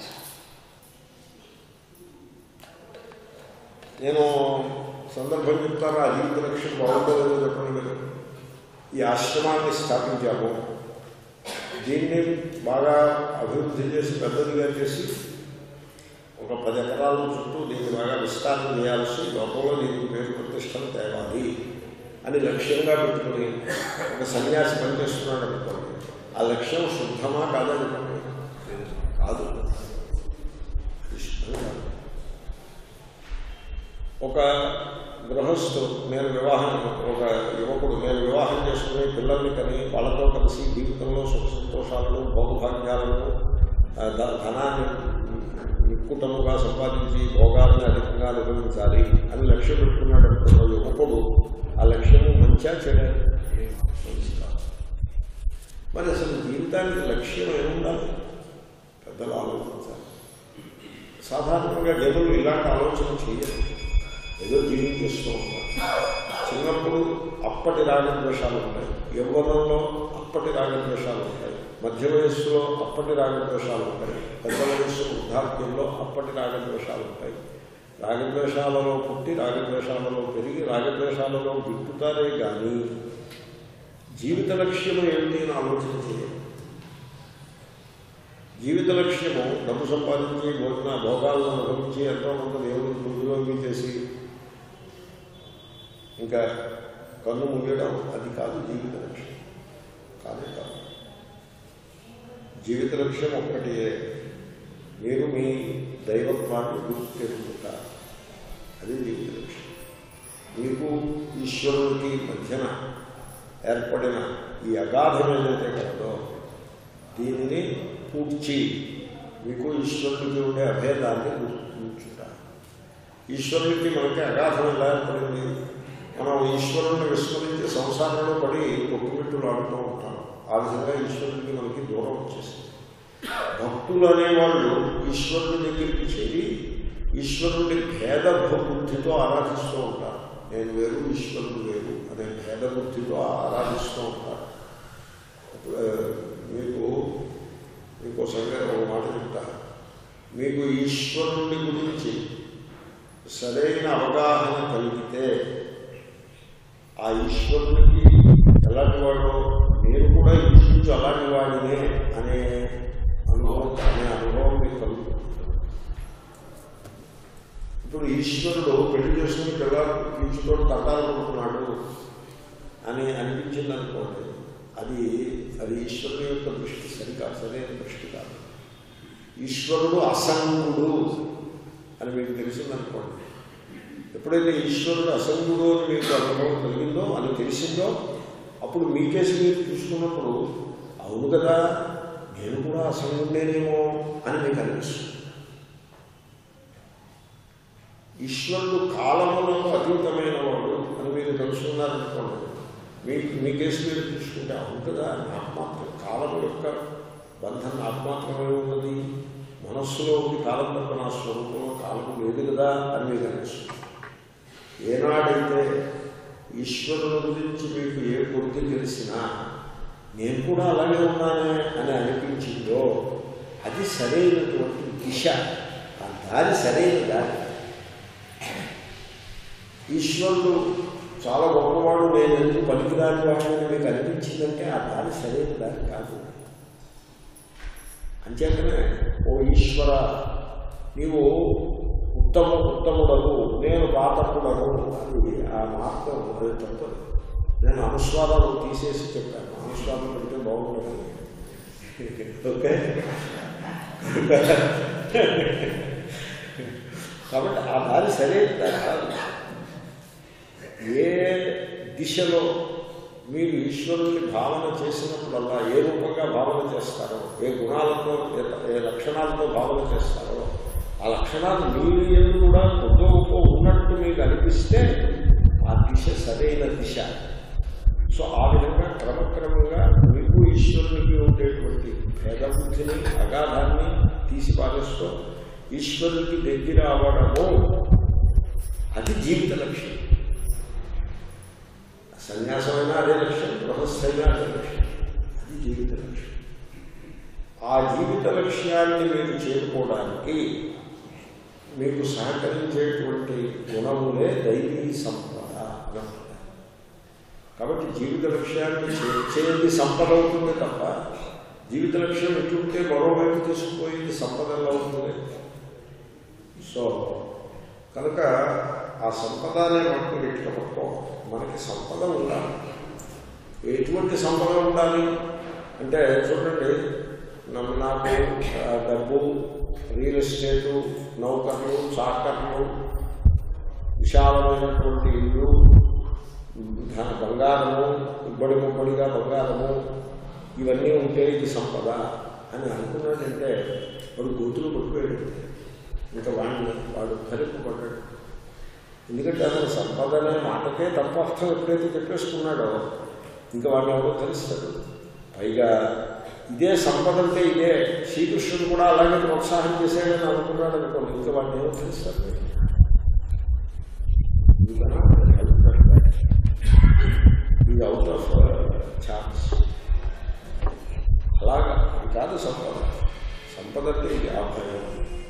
నేను సందర్భం చెప్తాను ఆ జీవిత లక్ష్యం బాగుంటుందో చెప్పండి మీరు ఈ ఆశ్రమాన్ని స్థాపించాము దీన్ని బాగా అభివృద్ధి చేసి పెద్దదిగా చేసి ఒక పది ఎకరాల చుట్టూ దీన్ని బాగా విస్తారం చేయాల్సి లోపల దీనికి పేరు ప్రతిష్టం తేవాలి అని లక్ష్యంగా పెట్టుకుని ఒక సన్యాసి పనిచేస్తున్నాడు అనుకోండి ఆ లక్ష్యం శుద్ధమా కాదా చెప్పండి కాదు అది శుద్ధం కాదు ఒక గృహ గృహస్థు నేను వివాహం ఒక యువకుడు నేను వివాహం చేసుకుని పిల్లల్ని కని వాళ్ళతో కలిసి జీవితంలో సుఖ సంతోషాలను భోగభాగ్యాలను ఆ, ధ- ధనాన్ని నిక్కుటముగా సంపాదించి భోగాలను అధికంగా నిర్వహించాలి అని లక్ష్యం పెట్టుకున్నాడు అనుకున్న యువకుడు ఆ లక్ష్యము మంచిగా చేయడానికి మంచి కాదు మరి అసలు జీవితానికి లక్ష్యం ఏముండాలి పెద్దలు ఆలోచించాలి సాధారణంగా జనులు ఇలాంటి ఆలోచన చేయరు ఏదో జీవించేస్తూ ఉంటారు చిన్నప్పుడు అప్పటి రాగద్వేషాలు ఉంటాయి యవ్వనంలో అప్పటి రాగద్వేషాలు ఉంటాయి మధ్య వయస్సులో అప్పటి రాగద్వేషాలు ఉంటాయి పెద్ద వయస్సు వృద్ధాప్యంలో అప్పటి రాగద్వేషాలు ఉంటాయి రాగద్వేషాలలో పుట్టి రాగద్వేషాలలో పెరిగి రాగద్వేషాలలో గిట్టుతారే కానీ జీవిత లక్ష్యము ఏమిటి అని ఆలోచన చేయాలి జీవిత లక్ష్యము డబ్బు సంపాదించి భోజన భోగాలను అనుభవించి ఎంతో కొంత దేవుడికి పూజలోకి చేసి ఇంకా కన్ను ముగియడం అది కాదు జీవిత లక్ష్యం కాదే కాదు జీవిత లక్ష్యం ఒక్కటి మీరు మీ దైవత్వాన్ని గుర్తు చేసుకుంటారు అది జీవిత లక్ష్యం మీకు ఈశ్వరుడికి మధ్యన ఏర్పడిన ఈ అగాధం ఏదైతే కలదో దీనిని పూడ్చి మీకు ఈశ్వరుడికి ఉండే అభేదాన్ని గుర్తుంచుట ఈశ్వరుడికి మనకి అగాధం ఎలా ఏర్పడింది మనం ఈశ్వరుని విస్మరించి సంసారంలో పడి కొట్టుమిట్టులు ఆడుతూ ఉంటాం ఆ విధంగా ఈశ్వరుడికి మనకి దూరం వచ్చేసింది భక్తులు అనేవాళ్ళు ఈశ్వరుడి దగ్గరికి చేరి ఈశ్వరుడి భేద బుద్ధితో ఆరాధిస్తూ ఉంటారు నేను వేరు ఈశ్వరుడు వేరు అనే భేద బుద్ధితో ఆరాధిస్తూ ఉంటారు ఇప్పుడు, ఆ, మీకు మీకు సంగతి ఒక మాట చెప్తా మీకు ఈశ్వరుని గురించి సరైన అవగాహన కలిగితే ఆ ఈశ్వరునికి ఎలాంటి వాడో నేను కూడా ఇంచుమించు అలాంటి వాడినే అనే అనుభవం అనే అనుభవం మీకు కలుగుతుంది ఇప్పుడు ఈశ్వరుడు పెళ్లి చేసుకుని పిల్లలు పీచుతో తట్టాలు కొడుతున్నాడు అని అనిపించింది అనుకోండి అది అది ఈశ్వరుని యొక్క దృష్టి సరికాదు సరైన దృష్టి కాదు ఈశ్వరుడు అసంగుడు అని మీకు తెలిసిందనుకోండి ఎప్పుడైతే ఈశ్వరుడు అసంగుడు అని మీకు అనుభవం కలిగిందో అని తెలిసిందో అప్పుడు మీ కేసు మీరు చూసుకున్నప్పుడు అవును కదా నేను కూడా అసంగుడేనేమో అని మీకు అనిపిస్తుంది ఈశ్వరుడు కాలములకు అతీతమైన వాడు అని మీరు తెలుసుకున్నారనుకోండి మీ మీ కేసు మీరు చూసుకుంటే అవును కదా నాకు మాత్రం కాలం యొక్క బంధం నాకు మాత్రమే ఉన్నది మనస్సులో ఉంది కాలం తప్ప నా స్వరూపంలో కాలం లేదు కదా అని మీకు అనిపిస్తుంది ఏనాడైతే ఈశ్వరుల గురించి మీకు ఏ కొద్ది తెలిసినా నేను కూడా అలాగే ఉన్నానే అని అనిపించిందో అది సరైనటువంటి దిశ ఆ దారి సరైన దారి ఈశ్వరుడు చాలా గొప్పవాడు నేను ఎందుకు పనికిరాని వాడిని మీకు అనిపించిందంటే ఆ దారి సరైన దారి కాదు అంచేతనే ఓ ఈశ్వర నీవు ఉత్తమ ఉత్తముడను నేను పాతకుడను అది ఆ మార్గం అది తప్పదు నేను అనుస్వాదాలు తీసేసి చెప్పాను అనుస్వాదం పెడితే బాగుంటుంది ఓకే కాబట్టి ఆ దారి సరైన దారి కాదు ఏ దిశలో మీరు ఈశ్వరుని భావన చేసినప్పుడల్లా ఏ రూపంగా భావన చేస్తారో ఏ గుణాలతో ఏ- ఏ లక్షణాలతో భావన చేస్తారో ఆ లక్షణాలు మీరు ఏమి కూడా కొద్ది గొప్ప ఉన్నట్టు మీకు అనిపిస్తే ఆ దిశ సరైన దిశ సో ఆ విధంగా క్రమక్రమంగా మీకు ఈశ్వరునికి ఉండేటువంటి భేదబుద్ధిని అగాధాన్ని తీసి పారేస్తూ ఈశ్వరునికి దగ్గర అవ్వడము అది జీవిత లక్ష్యం సన్యాసమైనా అదే లక్ష్యం గృహస్థైనా అదే లక్ష్యం అది జీవిత లక్ష్యం ఆ జీవిత లక్ష్యాన్ని మీరు చేరుకోవడానికి మీకు సహకరించేటువంటి గుణములే దైవీ సంపద అన్నమాట కాబట్టి జీవిత లక్ష్యాన్ని చేర్చేది సంపద అవుతుంది తప్ప జీవిత లక్ష్యం ఎట్లుంటే మరోవైపు తీసుకుపోయేది సంపదలో అవుతుంది సో కనుక ఆ సంపద అనే మాటను గట్టిగా పట్టుకో మనకి సంపద ఉండాలి ఎటువంటి సంపద ఉండాలి అంటే చూడండి నన్ను నాకు ఆ, డబ్బు రియల్ ఎస్టేటు నౌకర్లు చాకర్లు విశాలమైనటువంటి ఇల్లు ధన బంగారము ఇబ్బడి ముబ్బడిగా బంగారము ఇవన్నీ ఉంటే ఇది సంపద అని అనుకున్నాడంటే వాడు గోతులు కొట్టుకోయాడు ఇంకా వాడిని వాడు ధరింపబడ్డాడు ఎందుకంటే అసలు సంపద అనే మాటకే తప్ప అర్థం ఎప్పుడైతే చెప్పేసుకున్నాడో ఇంకా వాడిని ఎవరో తెలుస్తాడు పైగా ఇదే సంపద అంటే ఇదే శ్రీకృష్ణుడు కూడా అలాగే ప్రోత్సాహం చేశాడని అనుకున్నాడు అనుకోండి ఇంకా వాడిని ఏమో తెలుస్తారు ఇది అవుట్ ఆఫ్ ఛాన్స్ అలాగా ఇది కాదు సంపద సంపద అంటే ఇది అభయం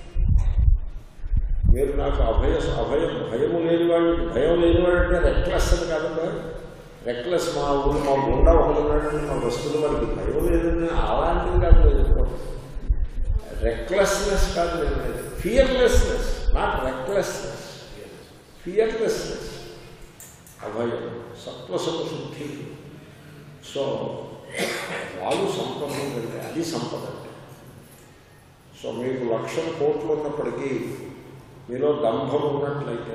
మీరు నాకు అభయ అభయం భయము లేని వాడు భయం లేని వాడు అంటే రెక్లెస్ అని కాదండి రెక్లెస్ మా ఊరు మా గుండా ఒకడున్నాడని మా వస్తువులు వాడికి భయం లేదని అలాంటిది కాదు లేదు రెక్లెస్నెస్ కాదు లేదు ఫియర్లెస్నెస్ నాట్ రెక్లెస్నెస్ ఫియర్లెస్నెస్ అభయం సత్వసమశుద్ధి సో వాళ్ళు సంపద అంటే అది సంపద అంటే సో మీకు లక్షల కోట్లు ఉన్నప్పటికీ మీలో దంభం ఉన్నట్లయితే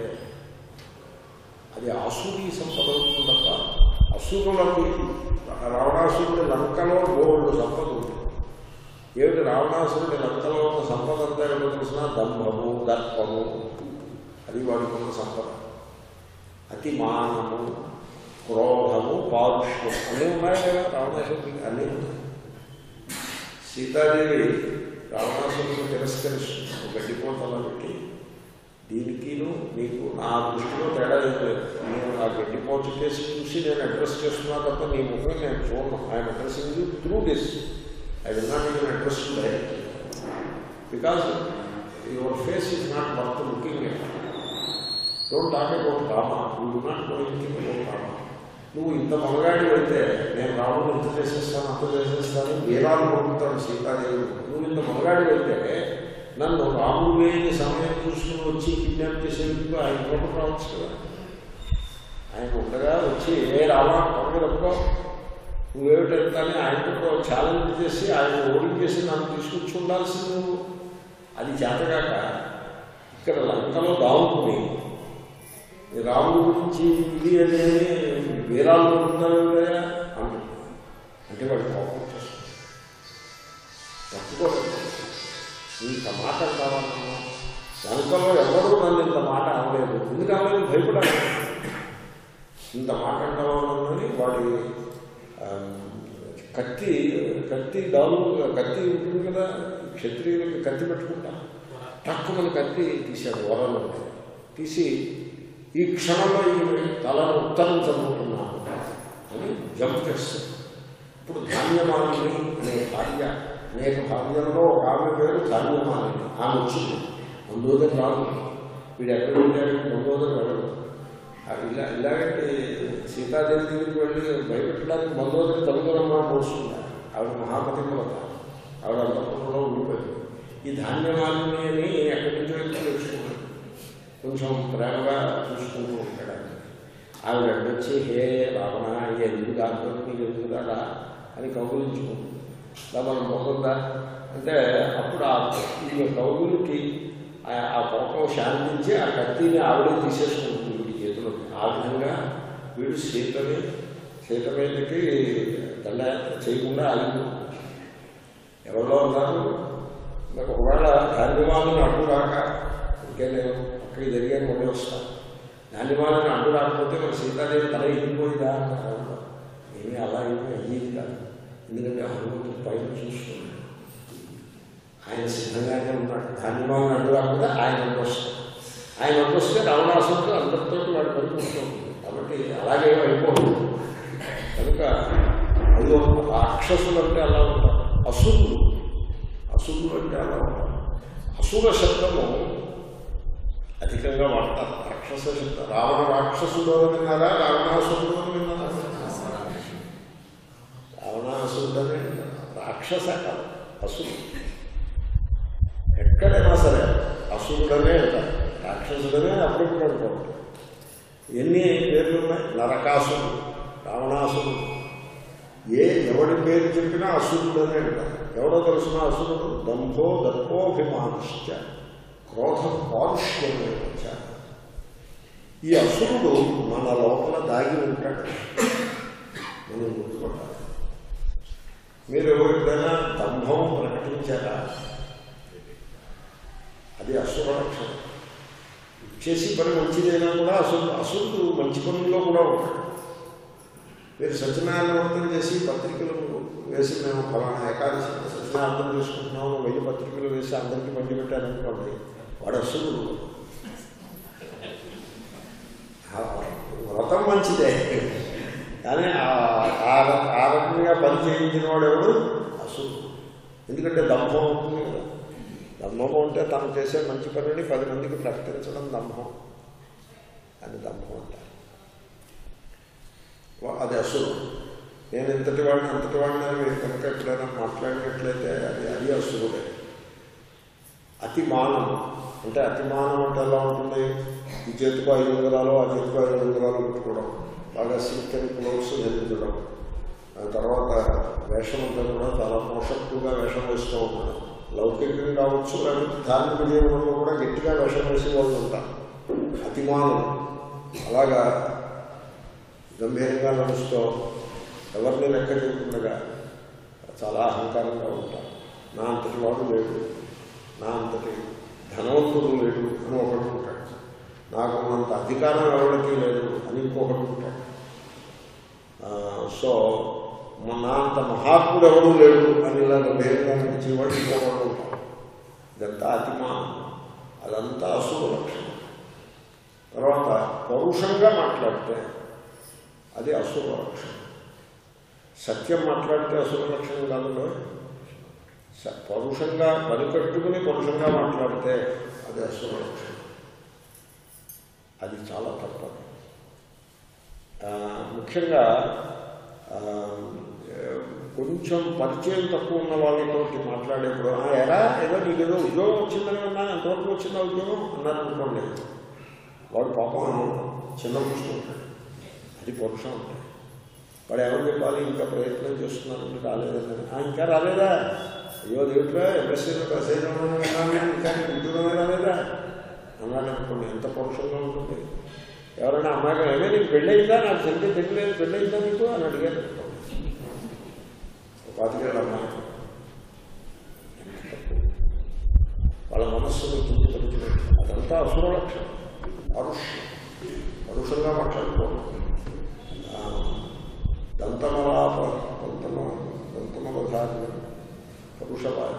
అది ఆసురీ సంపద అవుతుంది తప్ప అసురులకి రావణాసురుడి లంకలో గోల్డ్ సంపద ఉంది ఏమిటి రావణాసురుడి లంకలో ఉన్న సంపద అంతా ఏమో తెలిసిన దంభము దర్పము అది వాడికి ఉన్న సంపద అతిమానము క్రోధము పారుష్యం అన్నీ ఉన్నాయి కదా రావణాసురుడికి అన్నీ ఉన్నాయి సీతాదేవి రావణాసురుడిని తిరస్కరిస్తుంది గడ్డిపోతలో పెట్టి దీనికిను నీకు నా దృష్టిలో తేడా ఏం లేదు నేను ఆ గడ్డిపోచు కేసు చూసి నేను అడ్రస్ చేస్తున్నా తప్ప నీ ముఖం నేను చూడను I'm addressing you through this I will not even address direct because your face is not worth looking at don't talk about Rama you do not go in about Rama నువ్వు ఇంత మగగాడి వెళ్తే నేను రాముడు ఇంత చేసేస్తాను అంత చేసేస్తాను వీరాలు పొందుతాను సీతాదేవి నువ్వు ఇంత మగగాడి వెళ్తే నన్ను రాముడు లేని సమయం చూసుకుని వచ్చి కిడ్నాప్ చేసేందుకు ఆయన కోట రావచ్చు కదా ఆయన ఉండగా వచ్చి ఏ రావా కొనగలప్పుకో నువ్వేమిటెళ్తానే ఆయనతో ఛాలెంజ్ చేసి ఆయన ఓడించేసి నన్ను తీసుకొచ్చి ఉండాల్సింది నువ్వు అది చేతగాక ఇక్కడ లంకలో దావుకుని ఈ రాముడి గురించి ఇది అనేది వీరాలు ఉంటున్నారు కదా అంటున్నాడు అంటే వాడు కోపం వచ్చేస్తుంది తప్పుకోలేదు ఇంత మాట కావాలన్నా లంకలో ఎవరు నన్ను ఇంత మాట అనలేదు ఎందుకు అనలేదు భయపడాలి ఇంత మాట అంటామని వాడి ఆ, కత్తి కత్తి దాలు కత్తి ఉంటుంది కదా క్షత్రియులకి కత్తి పెట్టుకుంటా తక్కువని కత్తి తీశాడు వరలు తీసి ఈ క్షణంలో ఈ తలను ఉత్తరించబోతున్నాను అని జంప్ చేస్తాడు ఇప్పుడు ధాన్యమాలిని అనే భార్య అనేక భార్యల్లో ఒక ఆమె పేరు ధాన్యమాలిని ఆమె వచ్చింది మందోదరి రాదు వీడు ఎక్కడ వెళ్ళాడు మందోదరి వెళ్ళదు ఆ ఇలా ఇలాగంటే సీతాదేవి దగ్గరికి వెళ్ళి భయపెట్టడానికి మందోదరి తల్లిదరమ్మ పోస్తుంది ఆవిడ మహాపతి కూడా ఆవిడ అంతఃపురంలో ఉండిపోయింది ఈ ధాన్యమాలిని అని ఎక్కడి నుంచో వెళ్ళి తెలుసుకున్నాడు కొంచెం ప్రేమగా చూసుకుంటూ ఉంటాడు ఆయన. ఆవిడ అడ్డొచ్చి హే రావణ ఎందుకు దాంట్లో నీకు ఎందుకు దాడా అని కౌగులించుకుంటుంది ఇలా మనం పోతుందా అంటే అప్పుడు ఆ ఈ కౌగులికి ఆ- ఆ కోపం శాంతించి ఆ కత్తిని ఆవిడే తీసేసుకుంటుంది వీడి చేతిలో ఆ విధంగా వీడు సీతని సీత మీదకి దండయాత్ర చేయకుండా ఆగిపోతుంది ఎవరిలో ఉన్నారు నాకు ఒకవేళ ధాన్యమాలను అడ్డు రాక ఇంకే నేను అక్కడికి జరిగాను మొదలు వస్తాను ధాన్యమాలను అడ్డు రాకపోతే మన సీతాదేవి తల ఇరిగిపోయిందా అన్నారు ఏమీ అలా ఏమీ అయ్యేది కాదు ఎందుకంటే హనుమంతుడు పైన చూస్తున్నాడు ఆయన సిద్ధంగానే ఉన్నాడు ధాన్యమాలను అడ్డు రాకపోతే ఆయన అడ్డు వస్తాడు ఆయన అడ్డు వస్తే రావణాసుడు అందరితో వాడు పనికొస్తుంది కాబట్టి అలాగే అయిపోతుంది కనుక అదిగో రాక్షసులు అంటే అలా ఉంటారు అసురులు అసురులు అంటే అలా ఉంటారు అసుర శబ్దము అధికంగా వాడతారు రాక్షస శబ్దం రావణ రాక్షసుడు అని విన్నారా రావణాసురుడు అని విన్నారా రావణాసురుడు అని రాక్షస కాదు అసురు ఎక్కడైనా సరే అసురుడనే అంటారు రాక్షసుడనే అప్పుడప్పుడు అనుకోండి ఎన్ని పేర్లు ఉన్నాయి నరకాసుడు రావణాసురుడు ఏ ఎవడి పేరు చెప్పినా అసురుడనే అంటారు ఎవడో తెలుసిన అసురుడు దంభో దర్పోభిమానిశ్చ క్రోధం పారుష్యమే ఈ అసురుడు మన లోపల దాగి ఉంటాడు మనం గుర్తుపట్టాలి మీరు ఎప్పుడైనా దంభం ప్రకటించారా అది అసుర లక్షణం చేసి పని మంచిదైనా కూడా అసురు అసురుడు మంచి పనుల్లో కూడా ఉంటాడు మీరు సత్యనారాయణ వ్రతం చేసి పత్రికలు వేసి మేము ఫలానా ఏకాదశి సత్యనారాయణ చేసుకుంటున్నాము వెయ్యి పత్రికలు వేసి అందరికీ పంచి పెట్టారనుకోండి వాడు అసురుడు ఆ వ్రతం మంచిదే కానీ ఆ- ఆ- ఆ రకంగా పని చేయించిన వాడు ఎవడు అసురుడు ఎందుకంటే దంభం ఉంటుంది కదా దంభం అంటే తను చేసే మంచి పనిని పది మందికి ప్రకటించడం దంభం అని దంభం అంటారు వా- అది అసురు నేను ఇంతటి వాడిని అంతటి వాడిని అని మీరు కనుక ఎప్పుడైనా మాట్లాడినట్లయితే అది అది అసురుడే అతిమానం అంటే అతిమానం అంటే ఎలా ఉంటుంది ఈ చేతికి ఐదు ఉంగరాలు ఆ చేతికి ఐదు ఉంగరాలు పెట్టుకోవడం బాగా సిల్కన్ క్లోత్స్ ధరించడం ఆ తర్వాత వేషం అంతా కూడా చాలా పోషక్కుగా వేషం వేస్తూ ఉండడం లౌకికం కావచ్చు లేకపోతే ధార్మిక జీవనంలో కూడా గట్టిగా వేషం వేసే వాళ్ళు ఉంటారు అతిమానం అలాగా గంభీరంగా నడుస్తూ ఎవరిని లెక్క చేయకుండా చాలా అహంకారంగా ఉంటారు నా అంతటి వాడు లేడు నా అంతటి ధనవంతుడు లేడు అని ఒకడు ఉంటాడు నాకు ఉన్నంత అధికారం ఎవరికి లేదు అని ఇంకొకటి ఉంటాడు ఆ, సో మ- నా అంత మహాత్ముడు ఎవడు లేడు అని ఇలా గంభీరంగా నడిచేవాడు ఇంకొకడు ఉంటాడు ఇదంతా అతిమానం అదంతా అశుభ లక్షణం తర్వాత పౌరుషంగా మాట్లాడితే అది అశుభ లక్షణం సత్యం మాట్లాడితే అశుభ లక్షణం కాదు స- పరుషంగా పనికట్టుకుని పరుషంగా మాట్లాడితే అది అశుభ లక్షణం అది చాలా తప్పదు ఆ, ముఖ్యంగా ఆ, కొంచెం పరిచయం తక్కువ ఉన్న వాళ్ళతో మాట్లాడేప్పుడు "ఆ, ఎరా ఏదో నీకు ఏదో ఉద్యోగం వచ్చిందని విన్నాను ఎంతవరకు వచ్చిందా ఉద్యోగం అన్నారు అనుకోండి వాడు పాపం చిన్న కూర్చుంటాడు అది పరుషం ఉంటుంది వాడు ఏమని చెప్పాలి ఇంకా ప్రయత్నం చేస్తున్నాను రాలేదని "ఆ, ఇంకా రాలేదా అయ్యో దేవుట్రా ఎంఎస్సీలో మెసేజ్ విన్నాను ఇంకా నీకు ఉద్యోగమే రాలేదా అన్నాడు అనుకోండి ఎంత పరుషంగా ఉంటుంది ఎవరైనా అమ్మాయి గారు, ఏమే నీకు పెళ్ళయిందా నాకు సరిగ్గా తెలియలేదు పెళ్ళయిందా నీకు అని అడిగారు అనుకోండి. ఒక పాతికేళ్ళ అమ్మాయి వాళ్ళ మనస్సును తుంచిపరిచినట్టు అదంతా అసుర లక్షణం పరుషం పరుషంగా మాట్లాడుకోవడం ఆ, దంతమలాప దంతమ దంతమలధారణ పరుషవాది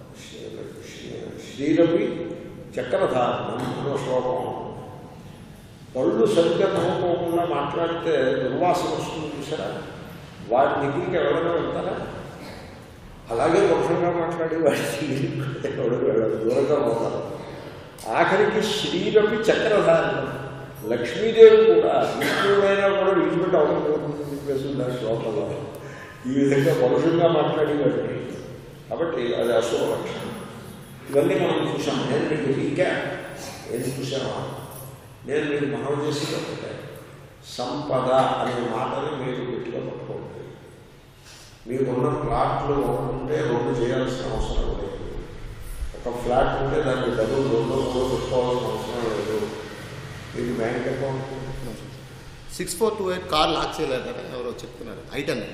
శ్రీరవి చక్రధారణం అనే శ్లోకం పళ్ళు సరిగ్గా నవ్వుకోకుండా మాట్లాడితే దుర్వాసన వస్తుంది చూసారా వారి దగ్గరికి ఎవరైనా వెళ్తారా అలాగే పక్షంగా మాట్లాడి వాడి దగ్గరికి ఎవరు వెళ్ళరు దూరంగా పోతారు ఆఖరికి శ్రీరవి చక్రధారణ లక్ష్మీదేవి కూడా విష్ణువుడైనా కూడా విడిచిపెట్టి అవసరం చెప్పేసి ఉన్నారు శ్లోకంలో ఈ విధంగా పరుషంగా మాట్లాడేవాడు కాబట్టి అది అశుభ లక్షణం ఇవన్నీ మనం చూసాం నేను మీకు ఇంకా ఏం చూసామా నేను మీకు మనం చేసి ఒకటే సంపద అనే మాటని మీరు గట్టిగా పట్టుకోండి మీకున్న ప్లాట్లు ఉంటే రెండు చేయాల్సిన అవసరం లేదు ఒక ఫ్లాట్ ఉంటే దానికి డబ్బులు రెండు మూడు పెట్టుకోవాల్సిన అవసరం లేదు మీకు bank account six four two eight car lock చేయలేదని ఎవరో చెప్తున్నారు ఐటన్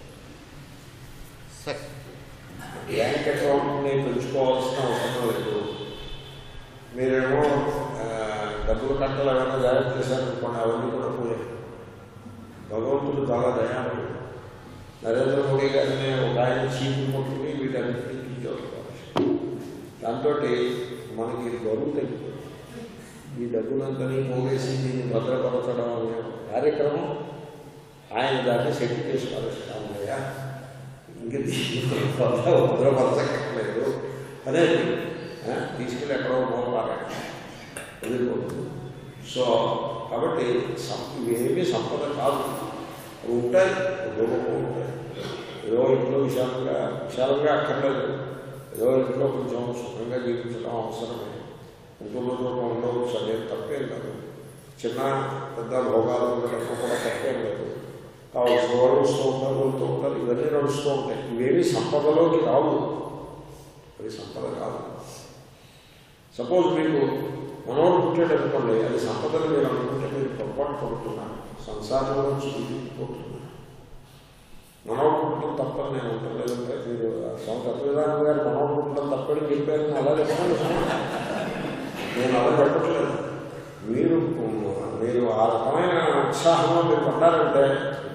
సార్ బ్యాంక్ అకౌంట్ని పెంచుకోవాల్సిన అవసరం లేదు మీరేమో ఆ, డబ్బులు కట్టలు ఏమైనా జాగ్రత్త చేశారనుకోండి అవన్నీ కూడా పోయాయి భగవంతుడు చాలా దయాళుడు నరేంద్ర మోడీ గారిని ఒక ఆయన చీపు కొట్టుకుని వీటన్నిటిని తీసుకోవాలి దాంతో మనకి బరువు తగ్గిపోయింది ఈ డబ్బులంతని పోగేసి దీన్ని భద్రపరచడం అనే కార్యక్రమం ఆయన దాన్ని సెటిల్ చేసి పరుస్తామయ్యా ఇంక దీన్ని భద్ర భద్రపరచక్కర్లేదు అనేది ఆ, తీసుకెళ్ళి ఎక్కడో పోవాలండి వదిలిపోతుంది సో కాబట్టి సం- ఇవేమీ సంపద కాదు అవి ఉంటాయి ఉపయోగం ఉంటాయి ఏదో ఇంట్లో విశాలంగా విశాలంగా అక్కర్లేదు ఏదో ఇంట్లో కొంచెం సుఖంగా జీవించడం అవసరమే ఇంట్లో చోట ఉండవచ్చు అనేది తప్పేం కాదు చిన్న పెద్ద భోగాలు ఉండడం కూడా తప్పేం లేదు కావాల్సిన వాళ్ళు వస్తూ ఉంటారు వెళ్తూ ఉంటారు ఇవన్నీ నడుస్తూ ఉంటాయి ఇవేమీ సంపదలోకి రావు అవి సంపద కాదు సపోజ్ మీకు మనోడు పుట్టాడు అనుకోండి అది సంపదలు మీరు అనుకుంటే మీరు పొరపాటు పడుతున్నారు సంసారంలో చూపిపోతున్నారు మనోడు పుట్టడం తప్పని నేను అంటలేదంటే మీరు స్వామి తత్వవిధానం గారు మనోడు పుట్టడం తప్పని చెప్పారు నేను అలా చెప్పండి నేను అలా చెప్పట్లేదు మీరు మీరు ఆ రకమైన ఉత్సాహంలో మీరు పడ్డారంటే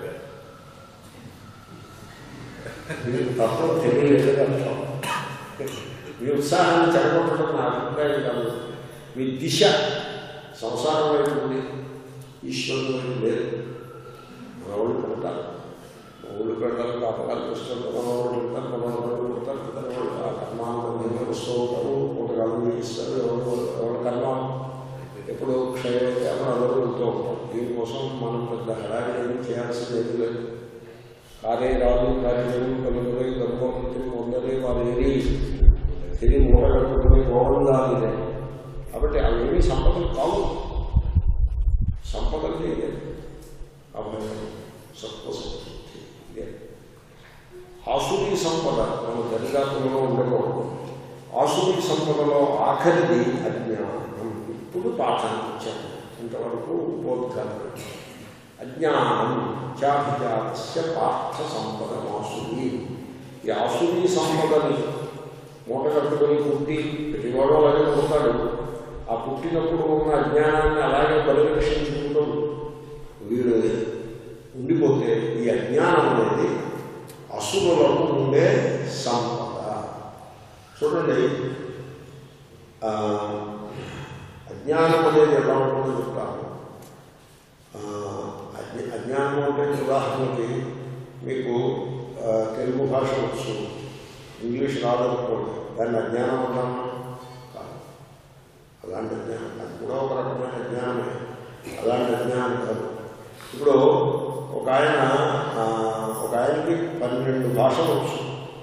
మీరు తత్వం తెలియలేదు అర్థం మీ ఉత్సాహాన్ని చెడగొట్టడం నా అభిప్రాయం కాదు మీ దిశ సంసారం వైపు ఉంది ఈశ్వరుడు వైపు లేదు మన వాళ్ళు పుడతారు మా ఊళ్ళు పెట్టాలి కాపకాలు వస్తారు మన వాళ్ళు పుడతారు మన వాళ్ళు పుడతారు ఇతర వాళ్ళు ఆ కర్మాలను వస్తూ ఉంటారు పూటకాలు ఇస్తారు ఎవరు ఎవరి కర్మ ఎప్పుడు క్షయమైతే అప్పుడు అందరూ వెళ్తూ ఉంటాం దీనికోసం మనం పెద్ద హడావిడి చేయాల్సింది ఏమీ లేదు కారే రాదు కార్యక్రమం కలుగుతాయి గర్భవతి వందలే వారు ఏరి ఇది మూట కట్టుకుని గోవందాలిదే కాబట్టి అవేమీ సంపదలు కావు సంపదలు లేదు అభయం సత్వసంతృప్తి ఇదే ఆసురీ సంపద మన దరిదాపుల్లో ఉండకూడదు ఆసురీ సంపదలో ఆఖరిది అజ్ఞానం ఇప్పుడు పాఠానికి వచ్చాము ఇంతవరకు ఉపోద్ఘాతం అజ్ఞానం చాభిజాతస్య పార్థ సంపద ఆసురీ ఈ ఆసురీ సంపదని మూట కట్టుకొని పుట్టి ప్రతివాడు అలాగే పుడతాడు ఆ పుట్టినప్పుడు ఉన్న అజ్ఞానాన్ని అలాగే పరిరక్షించుకుంటూ వీడు ఉండిపోతే ఈ అజ్ఞానం అనేది అసురులకు ఉండే సంపద చూడండి ఆ, అజ్ఞానం అనేది ఎలా ఉంటుందో చెప్తాను ఆ, అజ్ఞ అజ్ఞానం అంటే ఉదాహరణకి మీకు ఆ, తెలుగు భాష వచ్చు ఇంగ్లీష్ రాదనుకోండి దాన్ని అజ్ఞానం అంటాము కాదు అలాంటి అజ్ఞానం అది కూడా ఒక రకమైన అజ్ఞానమే అలాంటి అజ్ఞానం కాదు ఇప్పుడు ఒక ఆయన ఆ, ఒక ఆయనకి పన్నెండు భాషలు వచ్చు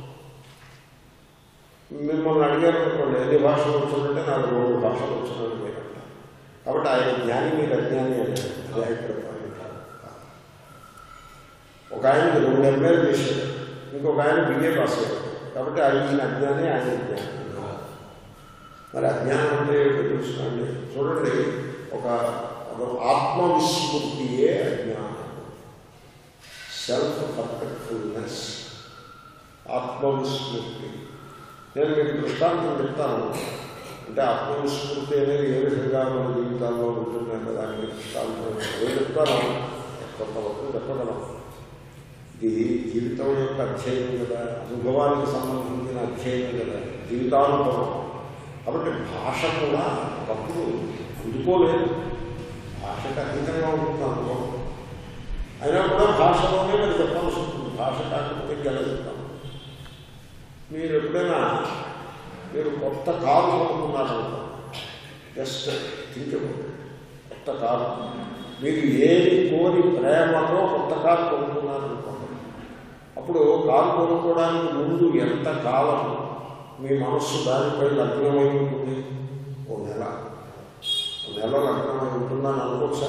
మిమ్మల్ని అడిగారు అనుకోండి ఎన్ని భాషలు వచ్చుందంటే నాకు రెండు భాషలు వచ్చున్నాను మీరు అంటారు కాబట్టి ఆయన జ్ఞాని మీరు అజ్ఞాని అంటే అలా ఇక్కడ point కాదు. ఒక ఆయనకి రెండు ఎంఏలు చేశాడు ఇంకొక ఆయన బిఏ పాస్ అయ్యాడు కాబట్టి ఆయన ఈయన అజ్ఞాని ఆయన జ్ఞాని మరి అజ్ఞానం అంటే ఏంటో తెలుసుకోండి చూడండి ఒక ఒక ఆత్మవిస్మృతియే అజ్ఞానం సెల్ఫ్ పర్ఫెక్ట్ఫుల్నెస్ ఆత్మవిస్మృతి నేను మీకు దృష్టాంతం చెప్తాను అంటే ఆత్మవిస్మృతి అనేది ఏ విధంగా మన జీవితాల్లో ఉంటుందంటే దానికి దృష్టాంతం ఏం చెప్తాను కొంతవరకు చెప్పగలం ఇది జీవితం యొక్క అధ్యయనం కదా అనుభవానికి సంబంధించిన అధ్యయనం కదా జీవితానుభవం కాబట్టి భాష కూడా ఒకప్పుడు అందుకోలేదు భాషకు అతీతంగా ఉంటుంది అనుభవం అయినా కూడా భాషలోనే మరి చెప్పాల్సి ఉంటుంది భాష కాకపోతే ఎలా చెప్తాను మీరు ఎప్పుడైనా మీరు కొత్త కారు కొనుక్కున్నారు జస్ట్ థింక్ కొత్త కారు మీరు ఏది కోరి ప్రేమతో కొత్త కారు కొనుక్కున్నారు అనుకోండి అప్పుడు కారు కొనుక్కోవడానికి ముందు ఎంత కాలం మీ మనస్సు దానిపై లగ్నమై ఉంటుంది ఓ నెల ఓ నెల లగ్నమై ఉంటుందని అనుకోవచ్చా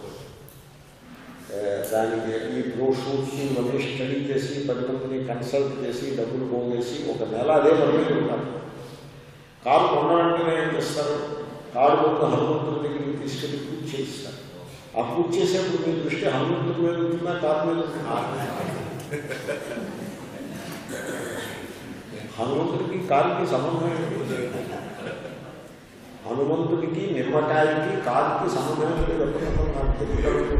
ఏ, దానికి ఈ బ్రోషూట్స్ ఇవన్నీ స్టడీ చేసి పది మందిని కన్సల్ట్ చేసి డబ్బులు పోగేసి ఒక నెల అదే పని మీద ఉంటారు కారు కొనాలంటేనే ఏం చేస్తారు కారు ముందు హనుమంతుడి దగ్గరికి తీసుకెళ్ళి పూజ చేయిస్తారు ఆ పూజ చేసేప్పుడు మీ దృష్టి హనుమంతుడి మీద ఉంటుందా కారు మీద ఉంటుందా హనుమంతుడికి కారుకి సంబంధం ఏంటి హనుమంతుడికి నిమ్మకాయకి కారుకి సంబంధం ఏంటి చెప్పడం నాకు తెలియదు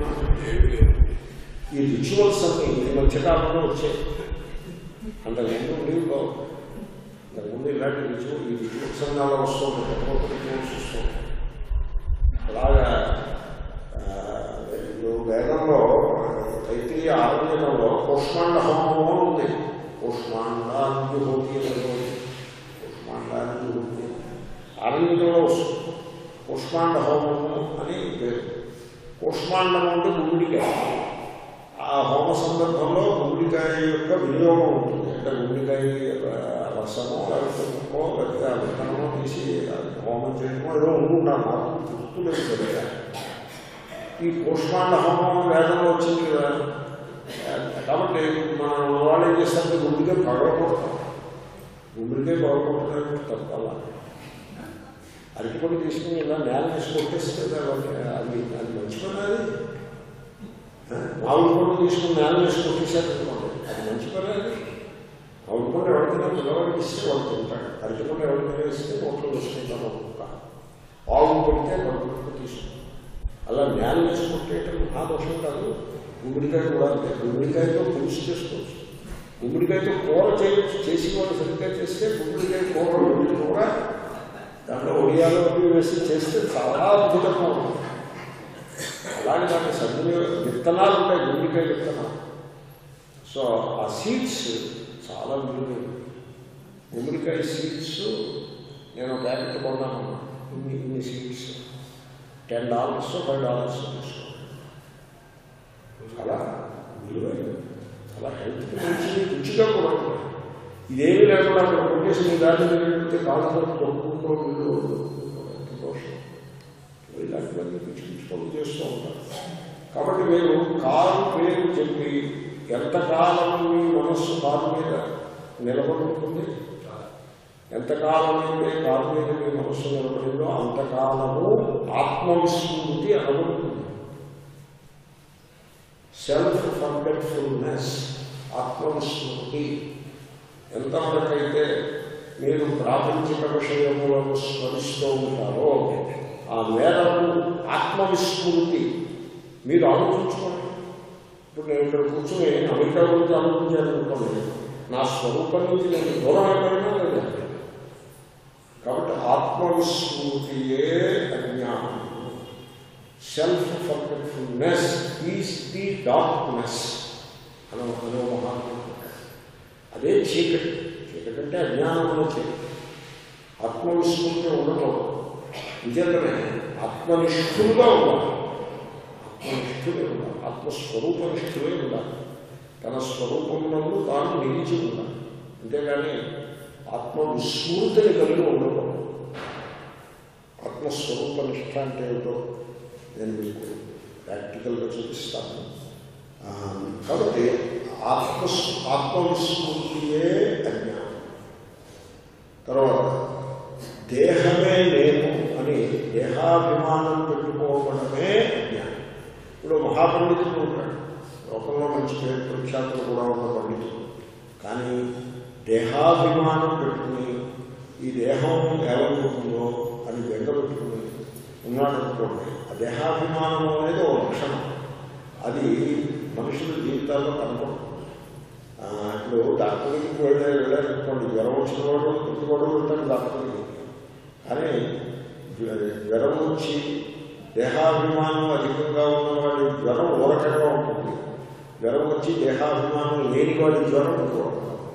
ఈ రిచువల్స్ అన్ని ఈ మధ్యకాలంలో వచ్చాయి అంతకుముందు ఉండేవి కావు అంతకుముందు ఇలాంటి రిచువల్ ఈ రిచువల్స్ అన్ని అలా వస్తుంది కొత్త కొత్త రిచువల్స్ వస్తుంది అలాగా ఆ, ఇప్పుడు వేదంలో తైత్రీయ ఆరంభంలో కూష్మాండ హోమము అని ఉంది కూష్మాండానికి హోతి కూష్మాండానికి హోతి ఆరంభంలో వస్తుంది కూష్మాండ హోమము అని పేరు కూష్మాండం అంటే గుండికాయ ఆ హోమ సందర్భంలో గుండికాయ యొక్క వినియోగం ఉంటుంది అంటే గుండికాయ రసమో లేకపోతే ముక్కో లేకపోతే ఆ విత్తనమో తీసి హోమం చేయడమో ఏదో ఉంటున్నాను నాకు గుర్తులేదు సరిగా ఈ కూష్మాండ హోమం వేదంలో వచ్చింది కదా కాబట్టి మన వాళ్ళు ఏం చేస్తారంటే గుండెకే పగలకొడతాం గుండెకే పగలకొడతారు తప్పలా అరటిపండు తీసుకుని ఇలా నేల వేసి కొట్టేస్తే అది అది అది మంచి పని అది ఆ, మామిడి పండు తీసుకుని నేల వేసి కొట్టేసారు అనుకోండి అది మంచి పని అది మామిడి పండు ఎవరికైనా పిల్లవాడికి ఇస్తే వాడు తింటాడు అరటిపండు ఎవరికైనా ఇస్తే నోట్లో వేసుకుంటాను ఒక్కొక్క ఆవు పెడితే పడుకుంటూ తీసుకుంటాం అలా నేల వేసి కొట్టేయటం ఆ దోషం కాదు గుమ్మడికాయ కూడా అంతే గుమ్మడికాయతో పులుసు చేసుకోవచ్చు గుమ్మడికాయతో కూర చేయొచ్చు చేసి వాళ్ళు సరిగ్గా చేస్తే గుమ్మడికాయ కూర వండి కూడా దాంట్లో ఒడియాలు అవి వేసి చేస్తే చాలా అద్భుతంగా ఉంటుంది అలాగే దాని సద్వినియోగ విత్తనాలు ఉంటాయి గుమ్మడికాయ విత్తనాలు సో ఆ సీడ్స్ చాలా విలువైనవి గుమ్మడికాయ సీడ్స్ నేను ప్యాకెట్ కొన్నాను ఇన్ని ఇన్ని seeds ten dollars five dollars తీసుకోండి చాలా విలువైనది చాలా హెల్త్కి మంచిది రుచిగా కూడా ఉంటుంది ఇదేమీ లేకుండా అక్కడ కొట్టేసి మీ దాన్ని పెడితే కాళ్ళతో తొక్కుకుంటూ వీళ్ళు ఎంత దోషం ఇలాంటివన్నీ పిచ్చి పిచ్చి పనులు చేస్తూ ఉంటారు కాబట్టి మీరు కారు పేరు చెప్పి ఎంతకాలం మీ మనస్సు కారు మీద నిలబడి ఉంటుంది ఎంతకాలం అయితే కారు మీద మీ మనస్సు నిలబడిందో అంతకాలము ఆత్మవిస్మృతి అనబడుతుంది సెల్ఫ్ ఫర్గెట్ఫుల్నెస్ ఆత్మవిస్మృతి ఎంతవరకైతే మీరు ప్రాపంచిక విషయములను స్మరిస్తూ ఉంటారో ఆ మేరకు ఆత్మవిస్మృతి మీరు ఆలోచించుకోండి ఇప్పుడు నేను ఇక్కడ కూర్చొని అమెరికా గురించి ఆలోచించాలనుకోండి నా స్వరూపం నుంచి నేను దూరం అయిపోయినా లేదా కాబట్టి ఆత్మవిస్మృతియే అజ్ఞానం self forgetfulness is the darkness అని అనో మహాత్ముడు అదే చీకటి చీకటి అంటే అజ్ఞానం అనే చీకటి ఆత్మవిస్మృతి ఉండటం నిజంగానే ఆత్మనిష్ఠులుగా ఉండాలి ఆత్మనిష్ఠులే ఉండాలి ఆత్మస్వరూపనిష్ఠులే ఉండాలి తన స్వరూపమునందు తాను నిలిచి ఉండాలి అంతేగాని ఆత్మవిస్మృతిని కలిగి ఉండకూడదు ఆత్మస్వరూప నిష్ఠ అంటే ఏమిటో నేను మీకు ప్రాక్టికల్గా చూపిస్తాను ఆ, కాబట్టి ఆత్మ ఆత్మవిస్మృతియే అజ్ఞానం తర్వాత దేహమే నేను అని దేహాభిమానం పెట్టుకోవడమే అజ్ఞానం ఇప్పుడు మహాపండితుడు ఉంటాడు లోకంలో మంచి పేరు ప్రఖ్యాతులు కూడా ఉన్న పండితుడు కానీ దేహాభిమానం పెట్టుకుని ఈ దేహం ఏమనుకుంటుందో అని బెంగ పెట్టుకుని ఉన్నాడు అనుకోండి ఆ దేహాభిమానం అనేది ఒక లక్షణం అది మనుషుల జీవితాల్లో కనపడుతుంది ఆ, ఇప్పుడు డాక్టర్ దగ్గరికి వెళ్ళే వెళ్ళారనుకోండి జ్వరం వచ్చిన వాడు ప్రతి వాడు వెళ్తాడు డాక్టర్ దగ్గరికి కానీ జ్వ- జ్వరం వచ్చి దేహాభిమానం అధికంగా ఉన్నవాడి జ్వరం ఓ రకంగా ఉంటుంది జ్వరం వచ్చి దేహాభిమానం లేని వాడి జ్వరం ఇంకో రకంగా ఉంటుంది.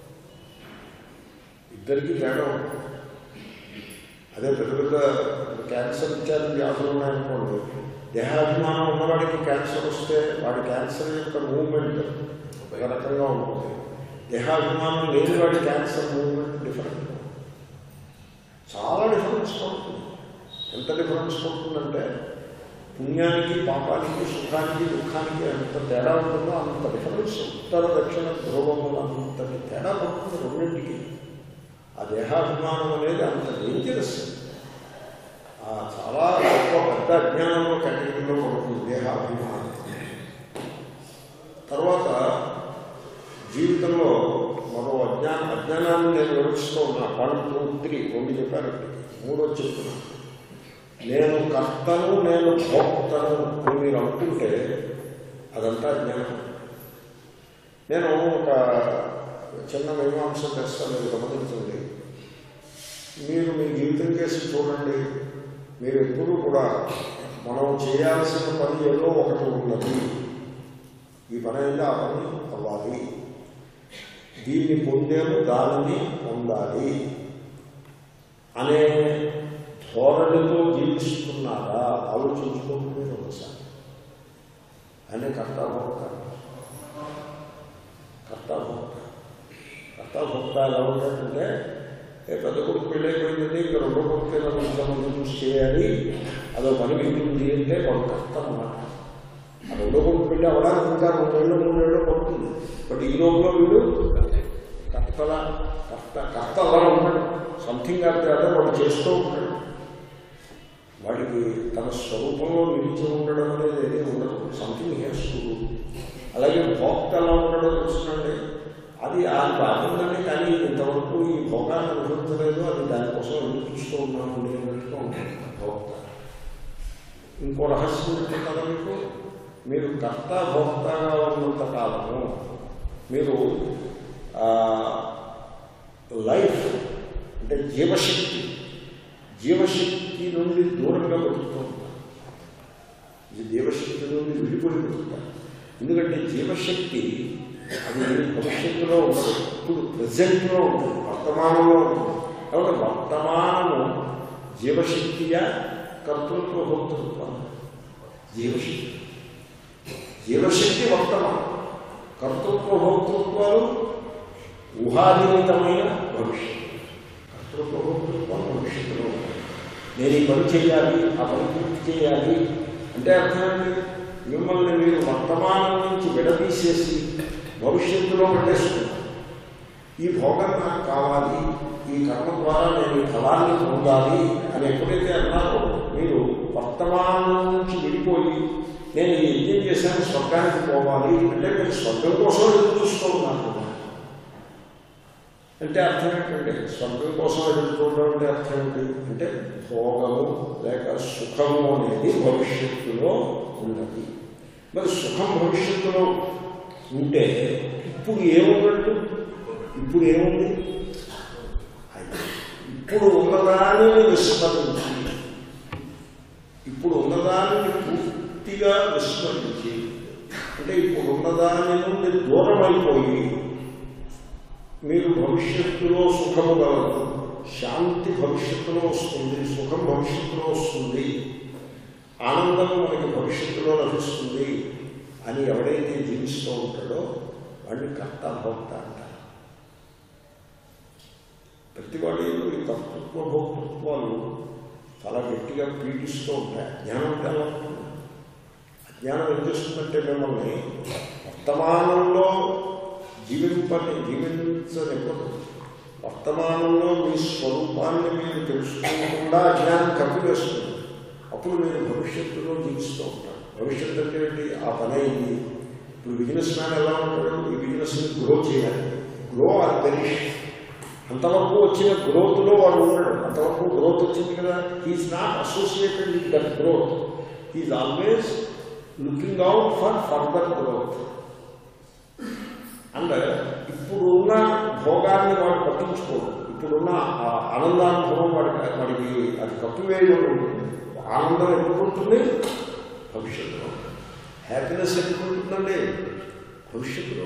ఇద్దరికి తేడా ఉంటుంది అదే పెద్ద పెద్ద క్యాన్సర్ ఇత్యాది వ్యాధులు ఉన్నాయనుకోండి దేహాభిమానం ఉన్నవాడికి క్యాన్సర్ వస్తే వాడి క్యాన్సర్ యొక్క మూవ్మెంట్ ఒక రకంగా ఉంటుంది దేహాభిమానం లేని వాడి క్యాన్సర్ మూవ్మెంట్ డిఫరెంట్ చాలా డిఫరెన్స్ పడుతుంది ఎంత డిఫరెన్స్ పడుతుందంటే పుణ్యానికి పాపానికి సుఖానికి దుఃఖానికి ఎంత తేడా ఉంటుందో అంత డిఫరెన్స్ ఉత్తర దక్షిణ ధ్రువములు అంతటి తేడా పడుతుంది రెండింటికి ఆ దేహాభిమానం అనేది అంత డేంజరస్ ఆ చాలా గొప్ప పెద్ద అజ్ఞానంలో కేటగిరీలో పడుతుంది దేహాభిమానం తర్వాత జీవితంలో మరో అజ్ఞాన అజ్ఞానాన్ని నేను వివరిస్తూ ఉన్నా వన్ టూ త్రీ రెండు చెప్పారు మూడో చెప్తున్నా నేను కర్తను నేను భోక్తను అని మీరు అనుకుంటే అదంతా అజ్ఞానం నేను ఒక చిన్న మీమాంస చేస్తాను మీరు గమనించండి మీరు మీ జీవితం చేసి చూడండి మీరు ఎప్పుడూ కూడా మనం చేయాల్సిన పని ఏదో ఒకటి ఉన్నది ఈ పని అయితే ఆ పని అవ్వాలి దీన్ని పొందేము దానిని పొందాలి అనే ధోరణితో జీవిస్తున్నారా ఆలోచించుకోకుండా ఒకసారి అనే కర్తాభోక్త కర్తాభోక్త కర్తాభోక్త ఎలా ఉంటాడంటే ఏ పెద్ద కొడుకు పెళ్ళైపోయిందంటే ఇంకా రెండో కొడుకు ఏదో కొంతమంది చూసి చేయాలి అదో పని మిగిలింది అంటే వాడు కర్త అన్నమాట ఆ రెండో కొడుకు పెళ్ళి అవడానికి ఇంకా రెండేళ్ళు మూడేళ్ళు పడుతుంది బట్ ఈ లోపల వీడు కర్తల కర్త కర్త అలా ఉంటాడు సంథింగ్ అంటే అదే వాడు చేస్తూ ఉంటాడు వాడికి తన స్వరూపంలో నిలిచి ఉండడం అనేది ఏది ఉండదు సంథింగ్ హేస్ అలాగే భోక్త ఎలా ఉండడం తెలుసునండి అది ఆ బాగుందని కానీ ఇంతవరకు ఈ భోగాన్ని అనుభవించలేదు అది దానికోసం ఎందుకు చూస్తూ ఉన్నాను అనేటట్టుగా ఉంటుంది భోక్త ఇంకో రహస్యం చెప్తారా మీకు మీరు కర్త భోక్తగా ఉన్నంత కాలము మీరు లైఫ్ అంటే జీవశక్తి జీవశక్తి నుండి దూరంగా బతుకుతూ ఉంటారు ఇది జీవశక్తి నుండి విడిపడి బతుకుతారు ఎందుకంటే జీవశక్తి అది భవిష్యత్తులో ఉండదు ఇప్పుడు ప్రజెంట్లో ఉంటుంది వర్తమానంలో ఉంటుంది కాబట్టి వర్తమానము జీవశక్తియా కర్తృత్వ భోక్తృత్వం జీవశక్తి జీవశక్తి వర్తమానం కర్తృత్వ భోక్తృత్వాలు ఊహాజనితమైన భవిష్యత్తు కర్తృత్వ భోక్తృత్వం భవిష్యత్తులో ఉంటాయి నేను ఈ పని చేయాలి ఆ పని పూర్తి చేయాలి అంటే అర్థమేంటి మిమ్మల్ని మీరు వర్తమానం నుంచి విడదీసేసి భవిష్యత్తులో పడేస్తున్నారు ఈ భోగం నాకు కావాలి ఈ కర్మ ద్వారా నేను ఈ ఫలాన్ని పొందాలి అని ఎప్పుడైతే అన్నారో మీరు వర్తమానం నుంచి విడిపోయి నేను ఈ యజ్ఞం చేశాను స్వర్గానికి పోవాలి అంటే మీరు స్వర్గం కోసం ఎదురు చూస్తూ ఉన్నారు అంటే అర్థం ఏంటంటే స్వర్గం కోసం ఎదురు చూడడం అంటే అర్థం ఏంటి అంటే భోగము లేక సుఖము అనేది భవిష్యత్తులో ఉన్నది మరి సుఖం భవిష్యత్తులో ఉంటే ఇప్పుడు ఏమున్నట్టు ఇప్పుడు ఏముంది ఇప్పుడు ఉన్నదానిని విస్మరించి ఇప్పుడు ఉన్నదానిని పూర్తిగా విస్మరించి అంటే ఇప్పుడు ఉన్నదాని నుండి దూరం అయిపోయి మీరు భవిష్యత్తులో సుఖము కలదు శాంతి భవిష్యత్తులో వస్తుంది సుఖం భవిష్యత్తులో వస్తుంది ఆనందం మనకి భవిష్యత్తులో లభిస్తుంది అని ఎవడైతే జీవిస్తూ ఉంటాడో వాడిని కర్త భోక్త అంటారు ప్రతివాడి ఈ కర్తృత్వ భోక్తృత్వాలు చాలా గట్టిగా పీడిస్తూ ఉంటాయి జ్ఞానం అంటే అలా ఉంటుంది అజ్ఞానం ఏం చేస్తుందంటే మిమ్మల్ని వర్తమానంలో జీవింపని జీవించనివ్వదు వర్తమానంలో మీ స్వరూపాన్ని మీరు తెలుసుకోకుండా అజ్ఞానం కప్పివేస్తుంది అప్పుడు మీరు భవిష్యత్తులో జీవిస్తూ ఉంటారు భవిష్యత్తు అంటే ఏంటి ఆ పని అయింది ఇప్పుడు బిజినెస్ మ్యాన్ ఎలా ఉంటాడు ఈ బిజినెస్ని గ్రో చేయాలి గ్రో ఆర్ పెరిష్ అంతవరకు వచ్చిన గ్రోత్లో వాడు ఉన్నాడు అంతవరకు గ్రోత్ వచ్చింది కదా he is not associated with that growth he is always looking out for further growth and ఇప్పుడు ఉన్న భోగాన్ని వాడు పట్టించుకోడు ఇప్పుడున్న ఆ ఆనందానుభవం వాడికి వాడికి అది కప్పివేయడం ఉంటుంది ఆనందం ఎప్పుడు ఉంటుంది భవిష్యత్తులో హ్యాపీనెస్ ఎప్పుడు ఉంటుందండి భవిష్యత్తులో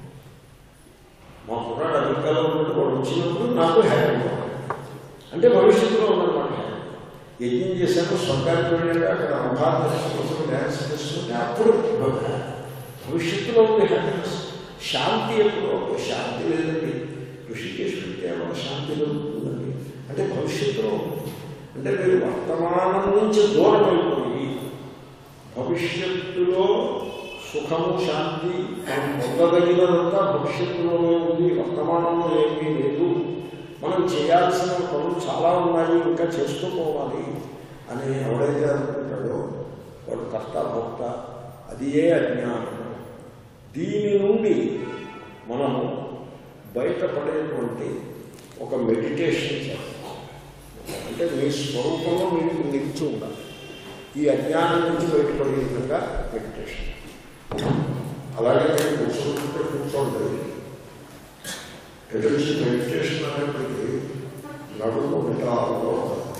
మా కుర్రాడు అమెరికాలో ఉన్నట్టు వాడు వచ్చినప్పుడు నాకు హ్యాపీగా ఉంది. అంటే భవిష్యత్తులో ఉన్నమాట యజ్ఞం చేశాను స్వర్గానికి వెళ్ళాడు అక్కడ అంబార్దర్శ కోసం డ్యాన్స్ చేస్తుంటే అప్పుడు భవ- భవిష్యత్తులో ఉంది హ్యాపీనెస్ శాంతి ఎప్పుడు శాంతి లేదండి ఋషికేశ్ వెళ్తే ఏమైనా శాంతి దొరుకుతుందండి అంటే భవిష్యత్తులో ఉంది. అంటే మీరు వర్తమానం నుంచి దూరం అయిపోయి భవిష్యత్తులో సుఖము శాంతి మనం పొందదగినదంతా భవిష్యత్తులోనే ఉంది వర్తమానంలో ఏమీ లేదు మనం చేయాల్సిన పనులు చాలా ఉన్నాయి ఇంకా చేస్తూ పోవాలి అని ఎవడైతే అనుకుంటాడో వాడు కర్త భోక్త అది ఏ అజ్ఞానం దీని నుండి మనము బయటపడేటువంటి ఒక మెడిటేషన్ చేస్తాం అంటే మీ స్వరూపంలో మీకు నిలిచి ఉండాలి ఈ అజ్ఞానం నుంచి బయటపడే విధంగా మెడిటేషన్ అలాగే నేను కూర్చుంటే కూర్చోండి ఎటువంటి మెడిటేషన్ అనేప్పటికీ నడుము విటాలలో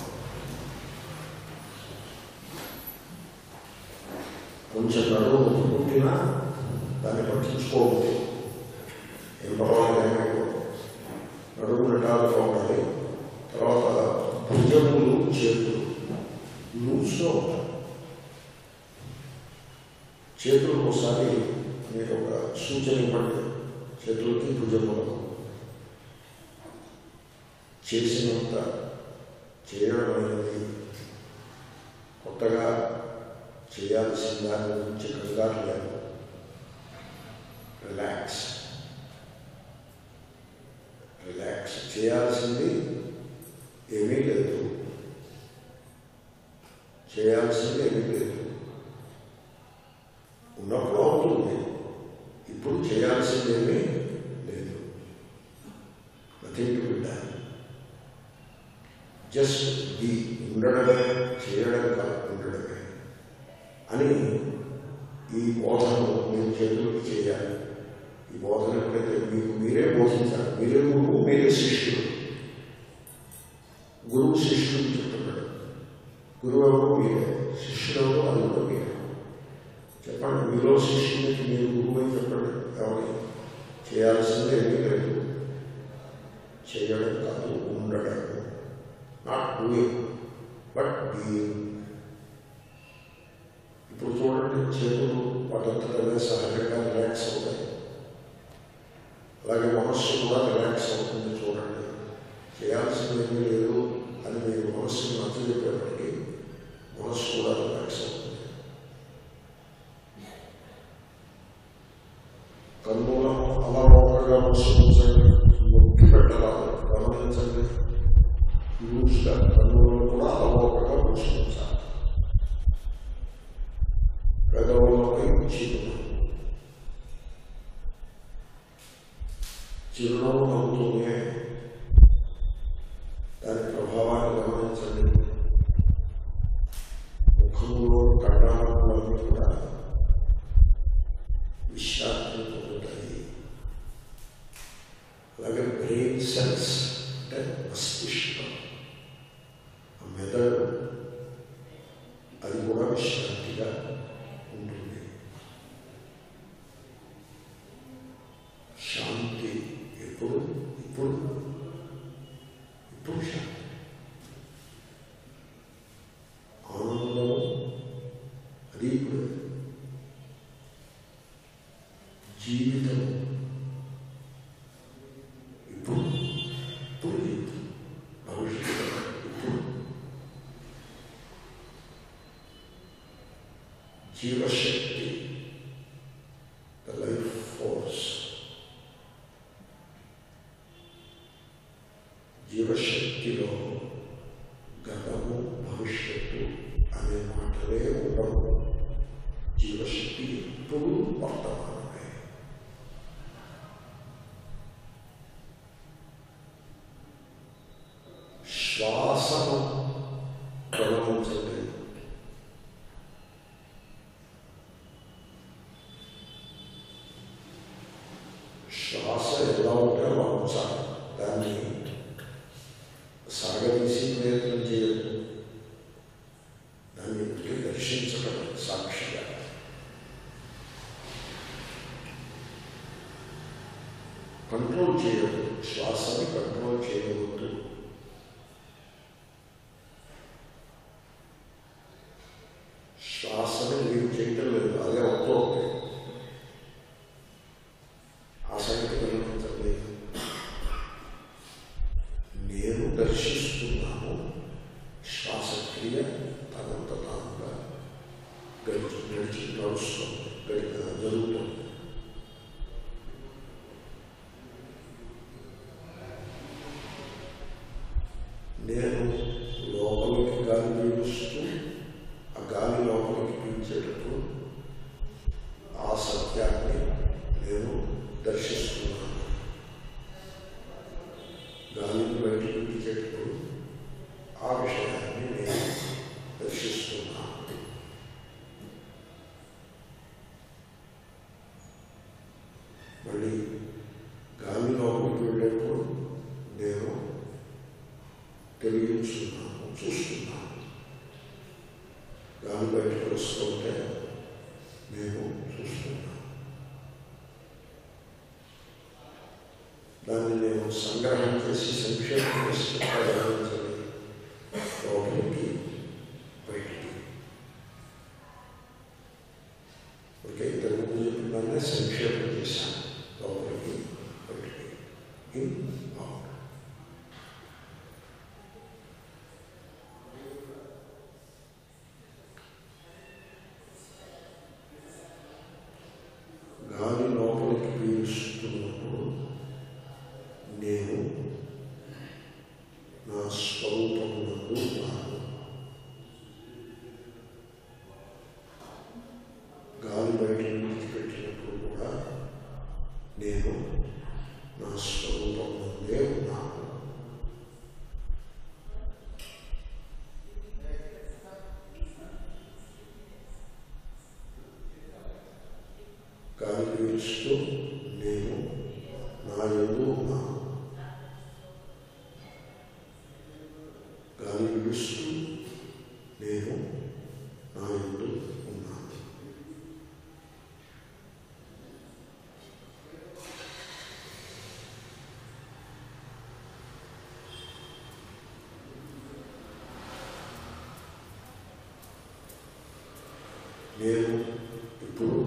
కొంచెం నడుము పుట్టినా దాన్ని పట్టించుకోవద్దు ఏం పర్వాలేదు ఏమైపోతుంది నడుము విటాలుగా ఉండాలి తర్వాత భుజములు చేతులు లూజ్గా ఉంటాయి చేతులకు ఒకసారి మీరు ఒక సూచన ఇవ్వండి చేతులకి భుజములకు చేసినంత చేయడం అనేది కొత్తగా చేయాల్సిన దాని గురించి కంగారు లేదు రిలాక్స్ రిలాక్స్ చేయాల్సింది ఏమీ లేదు చేయాల్సింది ఏమీ లేదు ఉన్నప్పుడు అవుతుంది ఇప్పుడు చేయాల్సింది ఏమీ లేదు nothing to be done just be ఉండడమే చేయడం కాదు ఉండడమే అని ఈ బోధనను మీరు చేతులకు చేయాలి ఈ బోధన ఎప్పుడైతే మీకు మీరే బోధించాలి మీరే గురువు మీరే శిష్యుడు గురువు శిష్యుడు చెప్తున్నాడు గురువు ఎవరు మీరే శిష్యుడు ఎవరు అది కూడా మీరే చెప్పండి మీలో శిష్యునికి మీరు గురువు అని చెప్పండి ఎవరి చేయాల్సిందే ఏమీ లేదు చేయడం కాదు ఉండడం నాట్ డూయింగ్ బట్ బీయింగ్ ఇప్పుడు చూడండి చేతులు వాటంతటనే సహజంగా రిలాక్స్ అవుతాయి అలాగే మనస్సు కూడా రిలాక్స్ అవుతుంది చూడండి చేయాల్సింది ఏమీ లేదు అని మీరు మనస్సుని నచ్చజెప్పేప్పటికీ మనస్సు కూడా రిలాక్స్ అవుతుంది కన్నులను అలా ఒకగా మూసుకుంచండి నొక్కి పెట్టరాదు గమనించండి లూజ్గా కన్నులను కూడా అలా ఒకగా మూసుకుంచాలి పెదవులపై చిరునవ్వు చిరునవ్వు నవ్వుతూనే దాని ప్రభావాన్ని గమనించండి ముఖంలో కండాలన్నీ కూడా విశ్రాంతి పొందుతాయి అలాగే బ్రెయిన్ సెల్స్ అంటే మస్తిష్కం ఆ మెదడు అది కూడా విశ్రాంతిగా ఉంటుంది శాంతి ఎప్పుడు ఇప్పుడు ఇప్పుడు శాంతి ఆనందం అది ఇప్పుడు జీవితం ఇప్పుడు ఇప్పుడు జీవితం భవిష్యత్తు ఇప్పుడు జీవశక్తి ద లైఫ్ ఫోర్స్ జీవశక్తిలో గతము భవిష్యత్తు అనే మాటలే ఉండవు జీవశక్తి ఎప్పుడు వర్తమానమే శ్వాసను గమనించండి శ్వాస ఎలా ఉంటే అలా ఉంచాలి దాన్ని సాగదీసి ప్రయత్నం చేయదు దాన్ని ఇంటికి దర్శించడం సాక్షిగా కంట్రోల్ చేయదు శ్వాసని కంట్రోల్ చేయవద్దు శ్వాసని మీరు చేయటం లేదు అదే అవుతుంది ఆ సంగతి గమనించండి నేను దర్శిస్తున్నాను శ్వాసక్రియ తనంత తానుగా గడిచి నడిచి నడుస్తుంది గడి జరుగుతుంది నేను లోపలికి గాలి పీలుస్తూ ఆ గాలి లోపలికి పీల్చేటప్పుడు ఆ సత్యాన్ని నేను దర్శిస్తున్నాను గాలిని బయటకు పీల్చేటప్పుడు ఆ విషయాన్ని నేను దర్శిస్తున్నాను మళ్ళీ గాలి లోపలికి వెళ్ళేప్పుడు నేను తెలియచున్నాను చూస్తున్నాను గాలి బయటకు వస్తుంటే నేను చూస్తున్నాను దాన్ని నేను సంగ్రహం చేసి సంక్షేపం చేసి గమనించండి లోపలికి బయటికి ఓకే ఇంతకు ముందు చెప్పిన దాన్ని సంక్షేపం చేశాను లోపలికి బయటికి ఇన్ అవుట్ గాలి లోపలికి పీలుస్తున్నప్పుడు నేను నా స్వరూపమునందు ఉన్నాను పీలుస్తూ నేను నా ఎందు ఉన్నాను గాలి పీలుస్తూ నేను నా ఎందు ఉన్నాను నేను ఇప్పుడు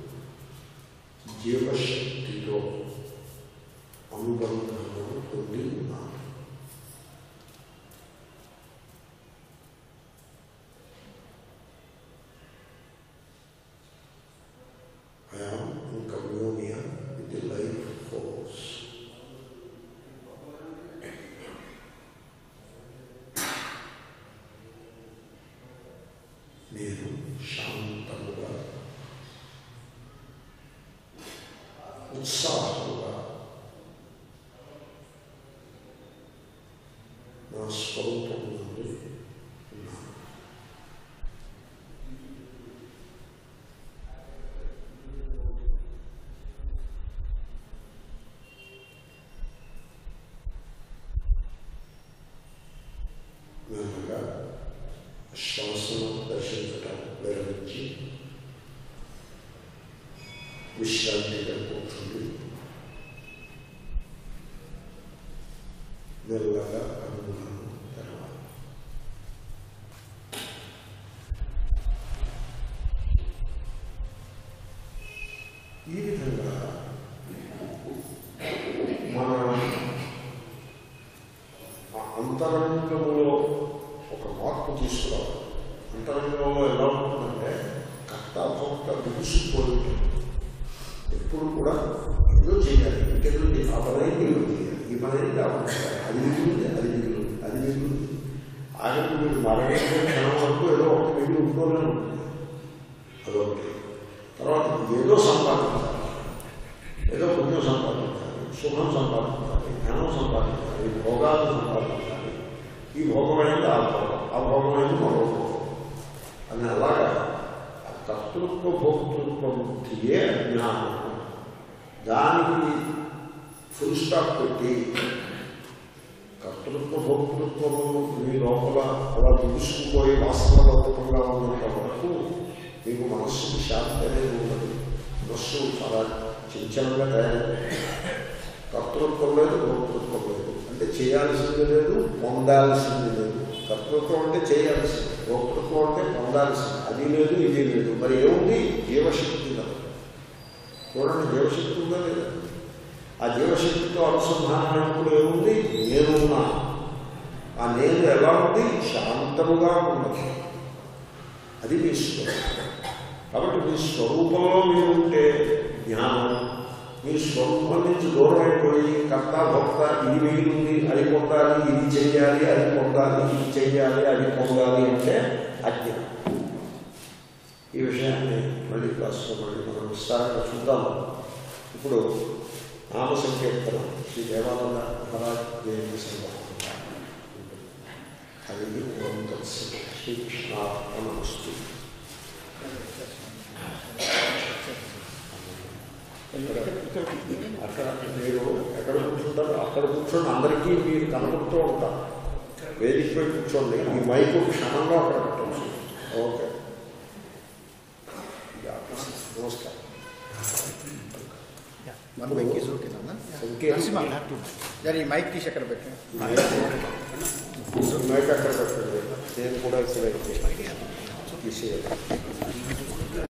జీవశక్తితో అనుబంధమును పొంది ఉన్నాను I am in communion with the life force. నేను శాంతముగా ఉత్సాహముగా నా స్వరూపం నుండి ఉన్నాను మెల్లగా శ్వాసను దర్శించటం విరమించి విశ్రాంతిగా కూర్చుండి మెల్లగా అనుభవం తెరవాలి ఈ విధంగా మన ఆ అంతరంగంలో ఒక మార్పు తీసుకురావాలి అంతరంగంలో ఎలా ఉంటుందంటే కర్త భోక్త బిగుసుకుపోయి ఉంటుంది ఎప్పుడు కూడా ఏదో చేయాలి ఇంకెందుకు ఆ పని అయింది ఏదో చేయాలి ఈ పని అయింది ఆ పని చేయాలి. అది మిగిలింది అది మిగిలింది అది మిగిలింది ఆఖరికి మీరు మరణే క్షణం వరకు ఏదో ఒకటి మిగిలి ఉంటూనే ఉంటుంది అదొకటి తర్వాత ఏదో సంపాదించాలి ఏదో పుణ్యం సంపాదించాలి సుఖం సంపాదించాలి ధనం సంపాదించాలి భోగాలు సంపాదించాలి ఈ భోగమైంది ఆ భోగం ఆ భోగమైంది మరో భోగం అని అలాగా ఆ కర్తృత్వ భోక్తృత్వ బుద్ధియే అజ్ఞానం దానికి ఫుల్ స్టాప్ పెట్టి కర్తృత్వ భోక్తృత్వము మీ లోపల అలా దూసుకుపోయి వాస్తవ రూపంగా ఉన్నంత వరకు మీకు మనస్సుకి శాంతి అనేది ఉండదు మనస్సు చాలా చంచలంగా తయారైంది కర్తృత్వం లేదు భోక్తృత్వం లేదు అంటే చేయాల్సింది లేదు పొందాల్సింది లేదు కర్తృత్వం అంటే చేయాల్సింది భోక్తృత్వం అంటే పొందాల్సింది అది లేదు ఇది లేదు మరి ఏముంది జీవశక్తి కదా చూడండి జీవశక్తి ఉందా లేదా ఆ జీవశక్తితో అనుసంధానమైనప్పుడు ఏముంది నేనున్నా ఆ నేను ఎలా ఉంది శాంతముగా ఉన్నది అది మీ స్వరూపం కాబట్టి మీ స్వరూపంలో మీరు ఉంటే జ్ఞానం మీ స్వరూపం నుంచి దూరం అయిపోయి కర్త భక్త ఇది మిగిలింది అది పొందాలి ఇది చెయ్యాలి అది పొందాలి ఇది చెయ్యాలి అది పొందాలి అంటే అజ్ఞానం ఈ విషయాన్ని మళ్ళీ క్లాస్లో మళ్ళీ మనం విస్తారంగా చూద్దాము ఇప్పుడు నామ సంకీర్తనం శ్రీ దేవానంద మహారాజ్ జయంతి సందర్భంగా హరి ఓం తత్సత్ శ్రీకృష్ణార్పణమస్తు అక్కడ మీరు ఎక్కడ కూర్చుంటారు అక్కడ కూర్చొని అందరికీ మీరు కనబడుతూ ఉంటారు వేదికపై కూర్చోండి ఈ మైకు క్షణంగా అక్కడ పెట్టవచ్చు ఓకే యా, నమస్కారం మన మైక్ ఈజ్ ఓకే నాన్న సంకీర్తన నరసింహ జర ఈ మైక్ తీసి అక్కడ పెట్టండి మైక్ అక్కడ పెట్టండి నేను కూడా ఇక్కడ తీసేయాలి